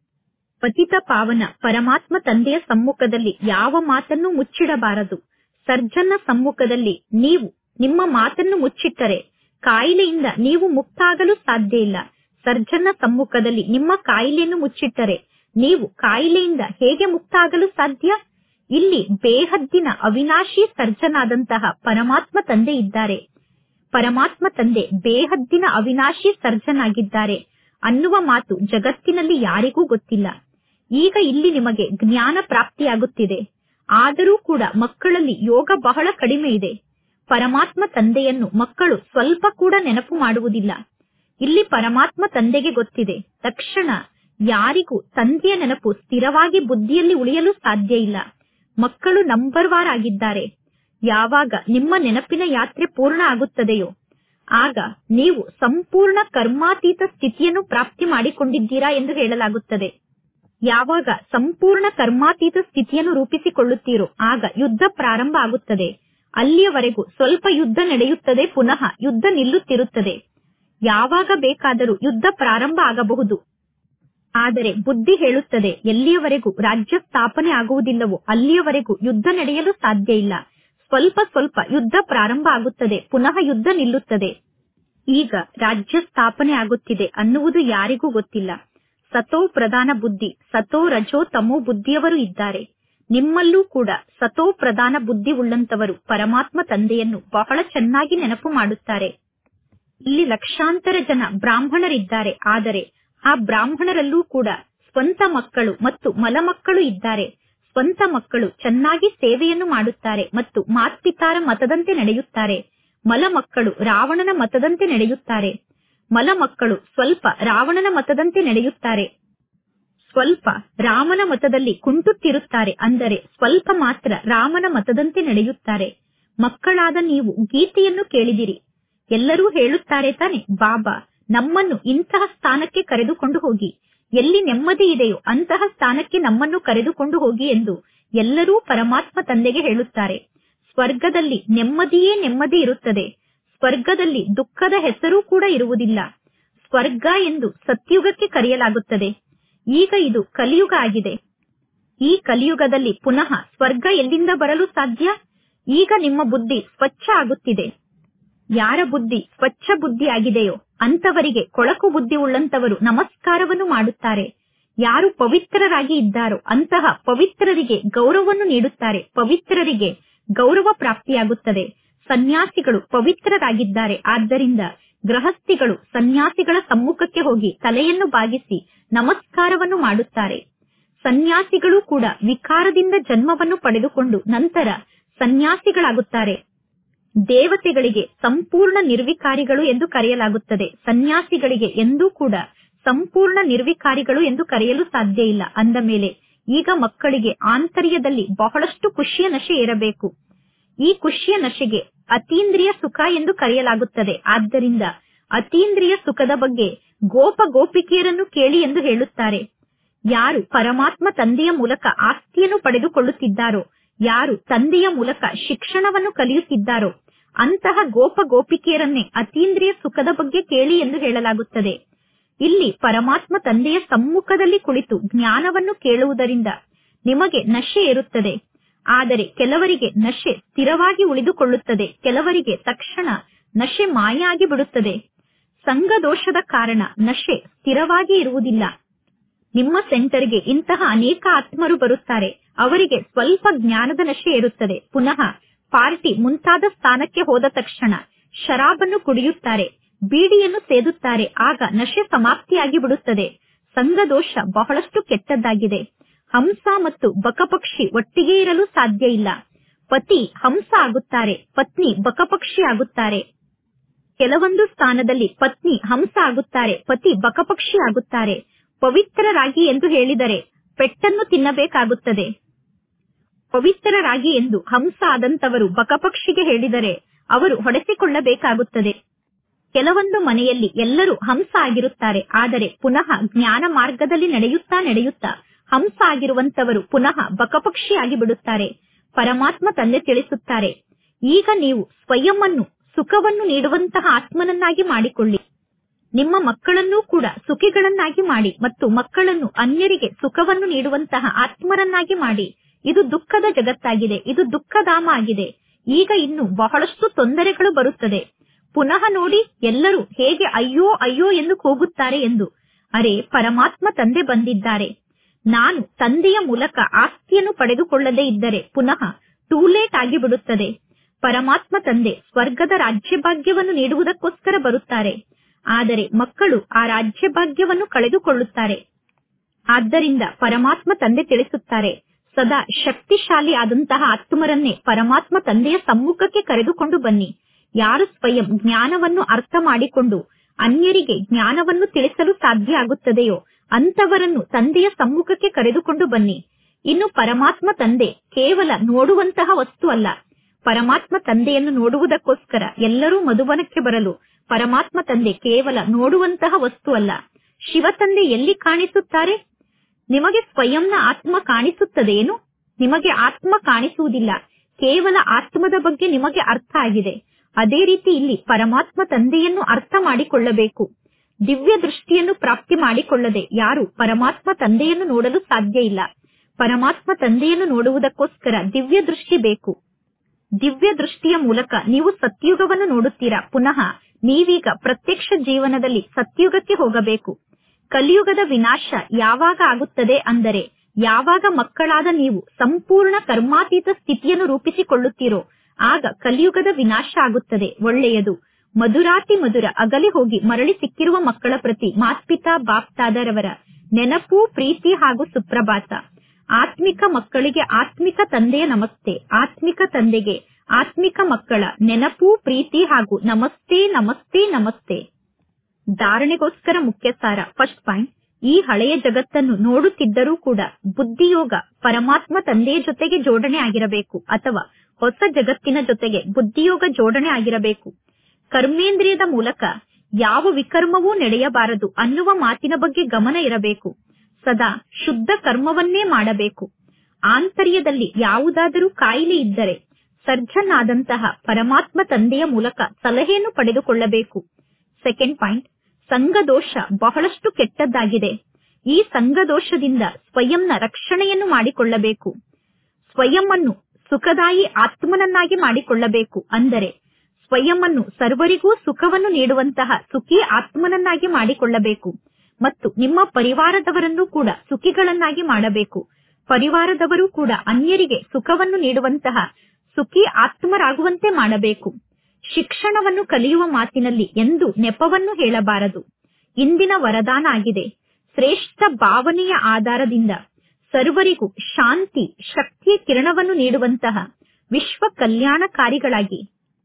ಪತಿತ ಪಾವನ ಪರಮಾತ್ಮ ತಂದೆಯ ಸಮ್ಮುಖದಲ್ಲಿ ಯಾವ ಮಾತನ್ನು ಮುಚ್ಚಿಡಬಾರದು ಸರ್ಜನ್ನ ಸಮ್ಮುಖದಲ್ಲಿ ನೀವು ನಿಮ್ಮ ಮಾತನ್ನು ಮುಚ್ಚಿಟ್ಟರೆ ಕಾಯಿಲೆಯಿಂದ ನೀವು ಮುಕ್ತಾಗಲು ಸಾಧ್ಯ ಇಲ್ಲ ಸರ್ಜನ್ನ ಸಮ್ಮುಖದಲ್ಲಿ ನಿಮ್ಮ ಕಾಯಿಲೆಯನ್ನು ಮುಚ್ಚಿಟ್ಟರೆ ನೀವು ಕಾಯಿಲೆಯಿಂದ ಹೇಗೆ ಮುಕ್ತಾಗಲು ಸಾಧ್ಯ ಇಲ್ಲಿ ಬೇಹದ್ದಿನ ಅವಿನಾಶಿ ಸರ್ಜನಾದಂತಹ ಪರಮಾತ್ಮ ತಂದೆ ಇದ್ದಾರೆ ಪರಮಾತ್ಮ ತಂದೆ ಬೇಹದ್ದಿನ ಅವಿನಾಶಿ ಸರ್ಜನಾಗಿದ್ದಾರೆ ಅನ್ನುವ ಮಾತು ಜಗತ್ತಿನಲ್ಲಿ ಯಾರಿಗೂ ಗೊತ್ತಿಲ್ಲ ಈಗ ಇಲ್ಲಿ ನಿಮಗೆ ಜ್ಞಾನ ಪ್ರಾಪ್ತಿಯಾಗುತ್ತಿದೆ ಆದರೂ ಕೂಡ ಮಕ್ಕಳಲ್ಲಿ ಯೋಗ ಬಹಳ ಕಡಿಮೆ ಇದೆ ಪರಮಾತ್ಮ ತಂದೆಯನ್ನು ಮಕ್ಕಳು ಸ್ವಲ್ಪ ಕೂಡ ನೆನಪು ಮಾಡುವುದಿಲ್ಲ ಇಲ್ಲಿ ಪರಮಾತ್ಮ ತಂದೆಗೆ ಗೊತ್ತಿದೆ ತಕ್ಷಣ ಯಾರಿಗೂ ತಂದೆಯ ನೆನಪು ಸ್ಥಿರವಾಗಿ ಬುದ್ಧಿಯಲ್ಲಿ ಉಳಿಯಲು ಸಾಧ್ಯ ಇಲ್ಲ ಮಕ್ಕಳು ನಂಬರ್ ವಾರ್ ಆಗಿದ್ದಾರೆ ಯಾವಾಗ ನಿಮ್ಮ ನೆನಪಿನ ಯಾತ್ರೆ ಪೂರ್ಣ ಆಗುತ್ತದೆಯೋ ಆಗ ನೀವು ಸಂಪೂರ್ಣ ಕರ್ಮಾತೀತ ಸ್ಥಿತಿಯನ್ನು ಪ್ರಾಪ್ತಿ ಮಾಡಿಕೊಂಡಿದ್ದೀರಾ ಎಂದು ಹೇಳಲಾಗುತ್ತದೆ ಯಾವಾಗ ಸಂಪೂರ್ಣ ಕರ್ಮಾತೀತ ಸ್ಥಿತಿಯನ್ನು ರೂಪಿಸಿಕೊಳ್ಳುತ್ತೀರೋ ಆಗ ಯುದ್ಧ ಪ್ರಾರಂಭ ಆಗುತ್ತದೆ ಅಲ್ಲಿಯವರೆಗೂ ಸ್ವಲ್ಪ ಯುದ್ಧ ನಡೆಯುತ್ತದೆ ಪುನಃ ಯುದ್ಧ ನಿಲ್ಲುತ್ತಿರುತ್ತದೆ ಯಾವಾಗ ಬೇಕಾದರೂ ಯುದ್ಧ ಪ್ರಾರಂಭ ಆಗಬಹುದು ಆದರೆ ಬುದ್ಧಿ ಹೇಳುತ್ತದೆ ಎಲ್ಲಿಯವರೆಗೂ ರಾಜ್ಯ ಸ್ಥಾಪನೆ ಆಗುವುದಿಲ್ಲವೋ ಅಲ್ಲಿಯವರೆಗೂ ಯುದ್ಧ ನಡೆಯಲು ಸಾಧ್ಯ ಇಲ್ಲ ಸ್ವಲ್ಪ ಸ್ವಲ್ಪ ಯುದ್ಧ ಪ್ರಾರಂಭ ಆಗುತ್ತದೆ ಪುನಃ ಯುದ್ಧ ನಿಲ್ಲುತ್ತದೆ ಈಗ ರಾಜ್ಯ ಸ್ಥಾಪನೆ ಆಗುತ್ತಿದೆ ಅನ್ನುವುದು ಯಾರಿಗೂ ಗೊತ್ತಿಲ್ಲ ಸತೋ ಪ್ರಧಾನ ಬುದ್ಧಿ ಸತೋ ರಜೋ ತಮೋ ಬುದ್ಧಿಯವರು ಇದ್ದಾರೆ ನಿಮ್ಮಲ್ಲೂ ಕೂಡ ಸತೋ ಪ್ರಧಾನ ಬುದ್ಧಿ ಉಳ್ಳಂತವರು ಪರಮಾತ್ಮ ತಂದೆಯನ್ನು ಬಹಳ ಚೆನ್ನಾಗಿ ನೆನಪು ಮಾಡುತ್ತಾರೆ ಇಲ್ಲಿ ಲಕ್ಷಾಂತರ ಜನ ಬ್ರಾಹ್ಮಣರಿದ್ದಾರೆ ಆದರೆ ಆ ಬ್ರಾಹ್ಮಣರಲ್ಲೂ ಕೂಡ ಸ್ವಂತ ಮಕ್ಕಳು ಮತ್ತು ಮಲಮಕ್ಕಳು ಇದ್ದಾರೆ ಸ್ವಂತ ಮಕ್ಕಳು ಚೆನ್ನಾಗಿ ಸೇವೆಯನ್ನು ಮಾಡುತ್ತಾರೆ ಮತ್ತು ಮಾತ್ಪಿತಾರ ಮತದಂತೆ ನಡೆಯುತ್ತಾರೆ ಮಲ ಮಕ್ಕಳು ರಾವಣನ ಮತದಂತೆ ನಡೆಯುತ್ತಾರೆ ಮಲ ಮಕ್ಕಳು ಸ್ವಲ್ಪ ರಾವಣನ ಮತದಂತೆ ನಡೆಯುತ್ತಾರೆ ಸ್ವಲ್ಪ ರಾಮನ ಮತದಲ್ಲಿ ಕುಂಟುತ್ತಿರುತ್ತಾರೆ ಅಂದರೆ ಸ್ವಲ್ಪ ಮಾತ್ರ ರಾಮನ ಮತದಂತೆ ನಡೆಯುತ್ತಾರೆ ಮಕ್ಕಳಾದ ನೀವು ಗೀತೆಯನ್ನು ಕೇಳಿದಿರಿ ಎಲ್ಲರೂ ಹೇಳುತ್ತಾರೆ ತಾನೆ ಬಾಬಾ ನಮ್ಮನ್ನು ಇಂತಹ ಸ್ಥಾನಕ್ಕೆ ಕರೆದುಕೊಂಡು ಹೋಗಿ ಎಲ್ಲಿ ನೆಮ್ಮದಿ ಇದೆಯೋ ಅಂತಹ ಸ್ಥಾನಕ್ಕೆ ನಮ್ಮನ್ನು ಕರೆದುಕೊಂಡು ಹೋಗಿ ಎಂದು ಎಲ್ಲರೂ ಪರಮಾತ್ಮ ತಂದೆಗೆ ಹೇಳುತ್ತಾರೆ ಸ್ವರ್ಗದಲ್ಲಿ ನೆಮ್ಮದಿಯೇ ನೆಮ್ಮದಿ ಇರುತ್ತದೆ ಸ್ವರ್ಗದಲ್ಲಿ ದುಃಖದ ಹೆಸರು ಕೂಡ ಇರುವುದಿಲ್ಲ ಸ್ವರ್ಗ ಎಂದು ಸತ್ಯುಗಕ್ಕೆ ಕರೆಯಲಾಗುತ್ತದೆ ಈಗ ಇದು ಕಲಿಯುಗ ಆಗಿದೆ ಈ ಕಲಿಯುಗದಲ್ಲಿ ಪುನಃ ಸ್ವರ್ಗ ಎಲ್ಲಿಂದ ಬರಲು ಸಾಧ್ಯ ಈಗ ನಿಮ್ಮ ಬುದ್ಧಿ ಸ್ವಚ್ಛ ಆಗುತ್ತಿದೆ ಯಾರ ಬುದ್ಧಿ ಸ್ವಚ್ಛ ಬುದ್ಧಿ ಆಗಿದೆಯೋ ಅಂತವರಿಗೆ ಕೊಳಕು ಬುದ್ಧಿ ಉಳ್ಳಂತವರು ನಮಸ್ಕಾರವನ್ನು ಮಾಡುತ್ತಾರೆ ಯಾರು ಪವಿತ್ರರಾಗಿ ಇದ್ದಾರೋ ಅಂತಹ ಪವಿತ್ರರಿಗೆ ಗೌರವವನ್ನು ನೀಡುತ್ತಾರೆ ಪವಿತ್ರರಿಗೆ ಗೌರವ ಪ್ರಾಪ್ತಿಯಾಗುತ್ತದೆ ಸನ್ಯಾಸಿಗಳು ಪವಿತ್ರರಾಗಿದ್ದಾರೆ ಆದ್ದರಿಂದ ಗೃಹಸ್ಥಿಗಳು ಸನ್ಯಾಸಿಗಳ ಸಮ್ಮುಖಕ್ಕೆ ಹೋಗಿ ತಲೆಯನ್ನು ಬಾಗಿಸಿ ನಮಸ್ಕಾರವನ್ನು ಮಾಡುತ್ತಾರೆ ಸನ್ಯಾಸಿಗಳು ಕೂಡ ವಿಕಾರದಿಂದ ಜನ್ಮವನ್ನು ಪಡೆದುಕೊಂಡು ನಂತರ ಸನ್ಯಾಸಿಗಳಾಗುತ್ತಾರೆ ದೇವತೆಗಳಿಗೆ ಸಂಪೂರ್ಣ ನಿರ್ವಿಕಾರಿಗಳು ಎಂದು ಕರೆಯಲಾಗುತ್ತದೆ ಸನ್ಯಾಸಿಗಳಿಗೆ ಎಂದೂ ಕೂಡ ಸಂಪೂರ್ಣ ನಿರ್ವಿಕಾರಿಗಳು ಎಂದು ಕರೆಯಲು ಸಾಧ್ಯ ಇಲ್ಲ ಅಂದ ಮೇಲೆ ಈಗ ಮಕ್ಕಳಿಗೆ ಆಂತರ್ಯದಲ್ಲಿ ಬಹಳಷ್ಟು ಖುಷಿಯ ನಶೆ ಇರಬೇಕು ಈ ಖುಷಿಯ ನಶೆಗೆ ಅತೀಂದ್ರಿಯ ಸುಖ ಎಂದು ಕರೆಯಲಾಗುತ್ತದೆ ಆದ್ದರಿಂದ ಅತೀಂದ್ರಿಯ ಸುಖದ ಬಗ್ಗೆ ಗೋಪ ಗೋಪಿಕೆಯರನ್ನು ಕೇಳಿ ಎಂದು ಹೇಳುತ್ತಾರೆ ಯಾರು ಪರಮಾತ್ಮ ತಂದೆಯ ಮೂಲಕ ಆಸ್ತಿಯನ್ನು ಪಡೆದುಕೊಳ್ಳುತ್ತಿದ್ದಾರೋ ಯಾರು ತಂದೆಯ ಮೂಲಕ ಶಿಕ್ಷಣವನ್ನು ಕಲಿಯುತ್ತಿದ್ದಾರೋ ಅಂತಹ ಗೋಪ ಗೋಪಿಕೆಯರನ್ನೇ ಅತೀಂದ್ರಿಯ ಸುಖದ ಬಗ್ಗೆ ಕೇಳಿ ಎಂದು ಹೇಳಲಾಗುತ್ತದೆ ಇಲ್ಲಿ ಪರಮಾತ್ಮ ತಂದೆಯ ಸಮ್ಮುಖದಲ್ಲಿ ಕುಳಿತು ಜ್ಞಾನವನ್ನು ಕೇಳುವುದರಿಂದ ನಿಮಗೆ ನಶೆ ಇರುತ್ತದೆ ಆದರೆ ಕೆಲವರಿಗೆ ನಶೆ ಸ್ಥಿರವಾಗಿ ಉಳಿದುಕೊಳ್ಳುತ್ತದೆ ಕೆಲವರಿಗೆ ತಕ್ಷಣ ನಶೆ ಮಾಯ ಆಗಿ ಬಿಡುತ್ತದೆ ಸಂಘದೋಷದ ಕಾರಣ ನಶೆ ಸ್ಥಿರವಾಗಿ ಇರುವುದಿಲ್ಲ ನಿಮ್ಮ ಸೆಂಟರ್ಗೆ ಇಂತಹ ಅನೇಕ ಆತ್ಮರು ಬರುತ್ತಾರೆ ಅವರಿಗೆ ಸ್ವಲ್ಪ ಜ್ಞಾನದ ನಶೆ ಇರುತ್ತದೆ ಪುನಃ ಪಾರ್ಟಿ ಮುಂತಾದ ಸ್ಥಾನಕ್ಕೆ ಹೋದ ತಕ್ಷಣ ಶರಾಬನ್ನು ಕುಡಿಯುತ್ತಾರೆ ಬೀಡಿಯನ್ನು ಸೇದುತ್ತಾರೆ ಆಗ ನಶೆ ಸಮಾಪ್ತಿಯಾಗಿ ಬಿಡುತ್ತದೆ ಸಂಘದೋಷ ಬಹಳಷ್ಟು ಕೆಟ್ಟದ್ದಾಗಿದೆ ಹಂಸ ಮತ್ತು ಬಕಪಕ್ಷಿ ಒಟ್ಟಿಗೆ ಇರಲು ಸಾಧ್ಯ ಇಲ್ಲ ಪತಿ ಹಂಸ ಆಗುತ್ತಾರೆ ಪತ್ನಿ ಬಕಪಕ್ಷಿ ಆಗುತ್ತಾರೆ ಕೆಲವೊಂದು ಸ್ಥಾನದಲ್ಲಿ ಪತ್ನಿ ಹಂಸ ಆಗುತ್ತಾರೆ ಪತಿ ಬಕಪಕ್ಷಿ ಆಗುತ್ತಾರೆ ಪವಿತ್ರರಾಗಿ ಎಂದು ಹೇಳಿದರೆ ಪೆಟ್ಟನ್ನು ತಿನ್ನಬೇಕಾಗುತ್ತದೆ ಪವಿತ್ರರಾಗಿ ಎಂದು ಹಂಸ ಆದಂತವರು ಬಕಪಕ್ಷಿಗೆ ಹೇಳಿದರೆ ಅವರು ಹೊಡೆಸಿಕೊಳ್ಳಬೇಕಾಗುತ್ತದೆ ಕೆಲವೊಂದು ಮನೆಯಲ್ಲಿ ಎಲ್ಲರೂ ಹಂಸ ಆಗಿರುತ್ತಾರೆ ಆದರೆ ಪುನಃ ಜ್ಞಾನ ಮಾರ್ಗದಲ್ಲಿ ನಡೆಯುತ್ತಾ ನಡೆಯುತ್ತಾ ಹಂಸ ಆಗಿರುವಂತವರು ಪುನಃ ಬಕಪಕ್ಷಿ ಆಗಿ ಬಿಡುತ್ತಾರೆ ಪರಮಾತ್ಮ ತಂದೆ ತಿಳಿಸುತ್ತಾರೆ ಈಗ ನೀವು ಸ್ವಯಂವನ್ನು ಸುಖವನ್ನು ನೀಡುವಂತಹ ಆತ್ಮನನ್ನಾಗಿ ಮಾಡಿಕೊಳ್ಳಿ ನಿಮ್ಮ ಮಕ್ಕಳನ್ನೂ ಕೂಡ ಸುಖಿಗಳನ್ನಾಗಿ ಮಾಡಿ ಮತ್ತು ಮಕ್ಕಳನ್ನು ಅನ್ಯರಿಗೆ ಸುಖವನ್ನು ನೀಡುವಂತಹ ಆತ್ಮರನ್ನಾಗಿ ಮಾಡಿ ಇದು ದುಃಖದ ಜಗತ್ತಾಗಿದೆ ಇದು ದುಃಖಧಾಮ ಆಗಿದೆ ಈಗ ಇನ್ನು ಬಹಳಷ್ಟು ತೊಂದರೆಗಳು ಬರುತ್ತದೆ ಪುನಃ ನೋಡಿ ಎಲ್ಲರೂ ಹೇಗೆ ಅಯ್ಯೋ ಅಯ್ಯೋ ಎಂದು ಕೂಗುತ್ತಾರೆ ಎಂದು ಅರೆ ಪರಮಾತ್ಮ ತಂದೆ ಬಂದಿದ್ದಾರೆ ನಾನು ತಂದೆಯ ಮೂಲಕ ಆಸ್ತಿಯನ್ನು ಪಡೆದುಕೊಳ್ಳದೇ ಇದ್ದರೆ ಪುನಃ ಟೂ ಲೇಟ್ ಆಗಿ ಬಿಡುತ್ತದೆ ಪರಮಾತ್ಮ ತಂದೆ ಸ್ವರ್ಗದ ರಾಜ್ಯಭಾಗ್ಯವನ್ನು ನೀಡುವುದಕ್ಕೋಸ್ಕರ ಬರುತ್ತಾರೆ ಆದರೆ ಮಕ್ಕಳು ಆ ರಾಜ್ಯಭಾಗ್ಯವನ್ನು ಕಳೆದುಕೊಳ್ಳುತ್ತಾರೆ ಆದ್ದರಿಂದ ಪರಮಾತ್ಮ ತಂದೆ ತಿಳಿಸುತ್ತಾರೆ ಸದಾ ಶಕ್ತಿಶಾಲಿ ಆದಂತಹ ಆತ್ಮರನ್ನೇ ಪರಮಾತ್ಮ ತಂದೆಯ ಸಮ್ಮುಖಕ್ಕೆ ಕರೆದುಕೊಂಡು ಬನ್ನಿ ಯಾರು ಸ್ವಯಂ ಜ್ಞಾನವನ್ನು ಅರ್ಥ ಮಾಡಿಕೊಂಡು ಅನ್ಯರಿಗೆ ಜ್ಞಾನವನ್ನು ತಿಳಿಸಲು ಸಾಧ್ಯ ಆಗುತ್ತದೆಯೋ ಅಂತವರನ್ನು ತಂದೆಯ ಸಮ್ಮುಖಕ್ಕೆ ಕರೆದುಕೊಂಡು ಬನ್ನಿ ಇನ್ನು ಪರಮಾತ್ಮ ತಂದೆ ಕೇವಲ ನೋಡುವಂತಹ ವಸ್ತು ಅಲ್ಲ ಪರಮಾತ್ಮ ತಂದೆಯನ್ನು ನೋಡುವುದಕ್ಕೋಸ್ಕರ ಎಲ್ಲರೂ ಮಧುಬನಕ್ಕೆ ಬರಲು ಪರಮಾತ್ಮ ತಂದೆ ಕೇವಲ ನೋಡುವಂತಹ ವಸ್ತು ಅಲ್ಲ ಶಿವ ತಂದೆ ಎಲ್ಲಿ ಕಾಣಿಸುತ್ತಾರೆ ನಿಮಗೆ ಸ್ವಯಂನ ಆತ್ಮ ಕಾಣಿಸುತ್ತದೆಯೇನು ನಿಮಗೆ ಆತ್ಮ ಕಾಣಿಸುವುದಿಲ್ಲ ಕೇವಲ ಆತ್ಮದ ಬಗ್ಗೆ ನಿಮಗೆ ಅರ್ಥ ಆಗಿದೆ ಅದೇ ರೀತಿ ಇಲ್ಲಿ ಪರಮಾತ್ಮ ತಂದೆಯನ್ನು ಅರ್ಥ ಮಾಡಿಕೊಳ್ಳಬೇಕು ದಿವ್ಯ ದೃಷ್ಟಿಯನ್ನು ಪ್ರಾಪ್ತಿ ಮಾಡಿಕೊಳ್ಳದೆ ಯಾರು ಪರಮಾತ್ಮ ತಂದೆಯನ್ನು ನೋಡಲು ಸಾಧ್ಯ ಇಲ್ಲ ಪರಮಾತ್ಮ ತಂದೆಯನ್ನು ನೋಡುವುದಕ್ಕೋಸ್ಕರ ದಿವ್ಯ ದೃಷ್ಟಿ ಬೇಕು ದಿವ್ಯ ದೃಷ್ಟಿಯ ಮೂಲಕ ನೀವು ಸತ್ಯುಗವನ್ನು ನೋಡುತ್ತೀರಾ ಪುನಃ ನೀವೀಗ ಪ್ರತ್ಯಕ್ಷ ಜೀವನದಲ್ಲಿ ಸತ್ಯುಗಕ್ಕೆ ಹೋಗಬೇಕು ಕಲಿಯುಗದ ವಿನಾಶ ಯಾವಾಗ ಆಗುತ್ತದೆ ಅಂದರೆ ಯಾವಾಗ ಮಕ್ಕಳಾದ ನೀವು ಸಂಪೂರ್ಣ ಕರ್ಮಾತೀತ ಸ್ಥಿತಿಯನ್ನು ರೂಪಿಸಿಕೊಳ್ಳುತ್ತೀರೋ ಆಗ ಕಲಿಯುಗದ ವಿನಾಶ ಆಗುತ್ತದೆ ಒಳ್ಳೆಯದು ಮಧುರಾತಿ ಮಧುರ ಅಗಲಿ ಹೋಗಿ ಮರಳಿ ಸಿಕ್ಕಿರುವ ಮಕ್ಕಳ ಪ್ರತಿ ಮಾತ್ಪಿತಾ ಬಾಪ್ತಾದರವರ ನೆನಪು ಪ್ರೀತಿ ಹಾಗೂ ಸುಪ್ರಭಾತ ಆತ್ಮಿಕ ಮಕ್ಕಳಿಗೆ ಆತ್ಮಿಕ ತಂದೆಯ ನಮಸ್ತೆ ಆತ್ಮಿಕ ತಂದೆಗೆ ಆತ್ಮಿಕ ಮಕ್ಕಳ ನೆನಪು ಪ್ರೀತಿ ಹಾಗೂ ನಮಸ್ತೆ ನಮಸ್ತೆ ನಮಸ್ತೆ ಧಾರಣೆಗೋಸ್ಕರ ಮುಖ್ಯ ಸಾರ ಫಸ್ಟ್ ಪಾಯಿಂಟ್ ಈ ಹಳೆಯ ಜಗತ್ತನ್ನು ನೋಡುತ್ತಿದ್ದರೂ ಕೂಡ ಬುದ್ಧಿಯೋಗ ಪರಮಾತ್ಮ ತಂದೆಯ ಜೊತೆಗೆ ಜೋಡಣೆ ಆಗಿರಬೇಕು ಅಥವಾ ಹೊಸ ಜಗತ್ತಿನ ಜೊತೆಗೆ ಬುದ್ಧಿಯೋಗ ಜೋಡಣೆ ಆಗಿರಬೇಕು ಕರ್ಮೇಂದ್ರಿಯದ ಮೂಲಕ ಯಾವ ವಿಕರ್ಮವೂ ನಡೆಯಬಾರದು ಅನ್ನುವ ಮಾತಿನ ಬಗ್ಗೆ ಗಮನ ಇರಬೇಕು ಸದಾ ಶುದ್ಧ ಕರ್ಮವನ್ನೇ ಮಾಡಬೇಕು ಆಂತರ್ಯದಲ್ಲಿ ಯಾವುದಾದರೂ ಕಾಯಿಲೆ ಇದ್ದರೆ ಸರ್ಜನ್ ಆದಂತಹ ಪರಮಾತ್ಮ ತಂದೆಯ ಮೂಲಕ ಸಲಹೆಯನ್ನು ಪಡೆದುಕೊಳ್ಳಬೇಕು ಸೆಕೆಂಡ್ ಪಾಯಿಂಟ್ ಸಂಘದೋಷ ಬಹಳಷ್ಟು ಕೆಟ್ಟದ್ದಾಗಿದೆ ಈ ಸಂಘದೋಷದಿಂದ ಸ್ವಯಂನ ರಕ್ಷಣೆಯನ್ನು ಮಾಡಿಕೊಳ್ಳಬೇಕು ಸ್ವಯಂವನ್ನು ಸುಖದಾಯಿ ಆತ್ಮನನ್ನಾಗಿ ಮಾಡಿಕೊಳ್ಳಬೇಕು ಅಂದರೆ ಸ್ವಯಂವನ್ನು ಸರ್ವರಿಗೂ ಸುಖವನ್ನು ನೀಡುವಂತಹ ಸುಖಿ ಆತ್ಮನನ್ನಾಗಿ ಮಾಡಿಕೊಳ್ಳಬೇಕು ಮತ್ತು ನಿಮ್ಮ ಪರಿವಾರದವರನ್ನು ಕೂಡ ಸುಖಿಗಳನ್ನಾಗಿ ಮಾಡಬೇಕು ಪರಿವಾರದವರು ಕೂಡ ಅನ್ಯರಿಗೆ ಸುಖವನ್ನು ನೀಡುವಂತಹ ಸುಖಿ ಆತ್ಮರಾಗುವಂತೆ ಮಾಡಬೇಕು ಶಿಕ್ಷಣವನ್ನು ಕಲಿಯುವ ಮಾತಿನಲ್ಲಿ ಎಂದು ನೆಪವನ್ನು ಹೇಳಬಾರದು ಇಂದಿನ ವರದಾನ ಆಗಿದೆ ಶ್ರೇಷ್ಠ ಭಾವನೆಯ ಆಧಾರದಿಂದ ಸರ್ವರಿಗೂ ಶಾಂತಿ ಶಕ್ತಿಯ ಕಿರಣವನ್ನು ನೀಡುವಂತಹ ವಿಶ್ವ ಕಲ್ಯಾಣಕಾರಿಗಳಾಗಿ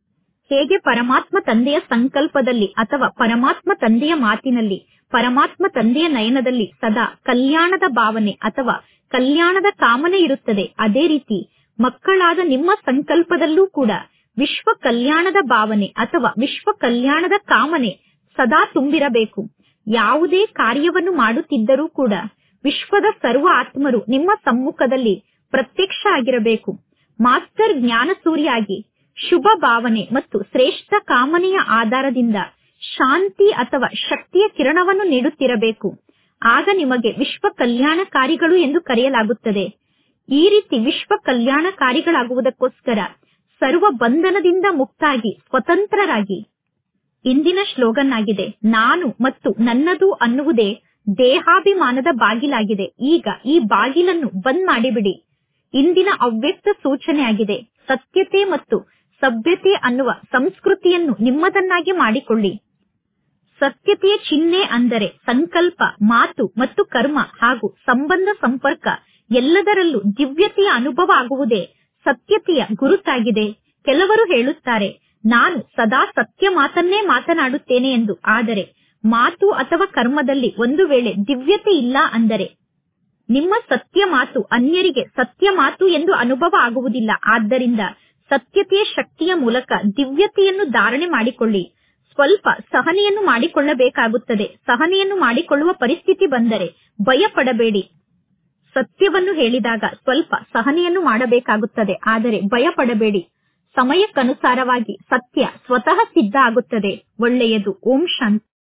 ಹೇಗೆ ಪರಮಾತ್ಮ ತಂದೆಯ ಸಂಕಲ್ಪದಲ್ಲಿ ಅಥವಾ ಪರಮಾತ್ಮ ತಂದೆಯ ಮಾತಿನಲ್ಲಿ ಪರಮಾತ್ಮ ತಂದೆಯ ನಯನದಲ್ಲಿ ಸದಾ ಕಲ್ಯಾಣದ ಭಾವನೆ ಅಥವಾ ಕಲ್ಯಾಣದ ಕಾಮನೆ ಇರುತ್ತದೆ ಅದೇ ರೀತಿ ಮಕ್ಕಳಾದ ನಿಮ್ಮ ಸಂಕಲ್ಪದಲ್ಲೂ ಕೂಡ ವಿಶ್ವ ಕಲ್ಯಾಣದ ಭಾವನೆ ಅಥವಾ ವಿಶ್ವ ಕಲ್ಯಾಣದ ಕಾಮನೆ ಸದಾ ತುಂಬಿರಬೇಕು ಯಾವುದೇ ಕಾರ್ಯವನ್ನು ಮಾಡುತ್ತಿದ್ದರೂ ಕೂಡ ವಿಶ್ವದ ಸರ್ವ ಆತ್ಮರು ನಿಮ್ಮ ಸಮ್ಮುಖದಲ್ಲಿ ಪ್ರತ್ಯಕ್ಷ ಆಗಿರಬೇಕು ಮಾಸ್ಟರ್ ಜ್ಞಾನ ಸೂರ್ಯಾಗಿ ಶುಭ ಭಾವನೆ ಮತ್ತು ಶ್ರೇಷ್ಠ ಕಾಮನೆಯ ಆಧಾರದಿಂದ ಶಾಂತಿ ಅಥವಾ ಶಕ್ತಿಯ ಕಿರಣವನ್ನು ನೀಡುತ್ತಿರಬೇಕು ಆಗ ನಿಮಗೆ ವಿಶ್ವ ಕಲ್ಯಾಣಕಾರಿಗಳು ಎಂದು ಕರೆಯಲಾಗುತ್ತದೆ ಈ ರೀತಿ ವಿಶ್ವ ಕಲ್ಯಾಣಕಾರಿಗಳಾಗುವುದಕ್ಕೋಸ್ಕರ ಸರ್ವ ಬಂಧನದಿಂದ ಮುಕ್ತಾಗಿ ಸ್ವತಂತ್ರರಾಗಿ ಇಂದಿನ ಸ್ಲೋಗನ್ ಆಗಿದೆ ನಾನು ಮತ್ತು ನನ್ನದು ಅನ್ನುವುದೇ ದೇಹಾಭಿಮಾನದ ಬಾಗಿಲಾಗಿದೆ ಈಗ ಈ ಬಾಗಿಲನ್ನು ಬಂದ್ ಮಾಡಿಬಿಡಿ ಇಂದಿನ ಅವ್ಯಕ್ತ ಸೂಚನೆ ಆಗಿದೆ ಸತ್ಯತೆ ಮತ್ತು ಸಭ್ಯತೆ ಅನ್ನುವ ಸಂಸ್ಕೃತಿಯನ್ನು ನಿಮ್ಮದನ್ನಾಗಿ ಮಾಡಿಕೊಳ್ಳಿ ಸತ್ಯತೆಯ ಚಿಹ್ನೆ ಅಂದರೆ ಸಂಕಲ್ಪ ಮಾತು ಮತ್ತು ಕರ್ಮ ಹಾಗೂ ಸಂಬಂಧ ಸಂಪರ್ಕ ಎಲ್ಲದರಲ್ಲೂ ದಿವ್ಯತೆಯ ಅನುಭವ ಆಗುವುದೇ ಸತ್ಯತೆಯ ಗುರುತಾಗಿದೆ ಕೆಲವರು ಹೇಳುತ್ತಾರೆ ನಾನು ಸದಾ ಸತ್ಯ ಮಾತನ್ನೇ ಮಾತನಾಡುತ್ತೇನೆ ಎಂದು ಆದರೆ ಮಾತು ಅಥವಾ ಕರ್ಮದಲ್ಲಿ ಒಂದು ವೇಳೆ ದಿವ್ಯತೆ ಇಲ್ಲ ಅಂದರೆ ನಿಮ್ಮ ಸತ್ಯ ಮಾತು ಅನ್ಯರಿಗೆ ಸತ್ಯ ಮಾತು ಎಂದು ಅನುಭವ ಆಗುವುದಿಲ್ಲ ಆದ್ದರಿಂದ ಸತ್ಯತೆಯ ಶಕ್ತಿಯ ಮೂಲಕ ದಿವ್ಯತೆಯನ್ನು ಧಾರಣೆ ಮಾಡಿಕೊಳ್ಳಿ ಸ್ವಲ್ಪ ಸಹನೆಯನ್ನು ಮಾಡಿಕೊಳ್ಳಬೇಕಾಗುತ್ತದೆ ಸಹನೆಯನ್ನು ಮಾಡಿಕೊಳ್ಳುವ ಪರಿಸ್ಥಿತಿ ಬಂದರೆ ಭಯ ಪಡಬೇಡಿ ಸತ್ಯವನ್ನು ಹೇಳಿದಾಗ ಸ್ವಲ್ಪ ಸಹನೆಯನ್ನು ಮಾಡಬೇಕಾಗುತ್ತದೆ ಆದರೆ ಭಯ ಪಡಬೇಡಿ ಸಮಯಕ್ಕನುಸಾರವಾಗಿ ಸತ್ಯ ಸ್ವತಃ ಸಿದ್ಧ ಆಗುತ್ತದೆ ಒಳ್ಳೆಯದು ಓಂ ಶಾಂತಿ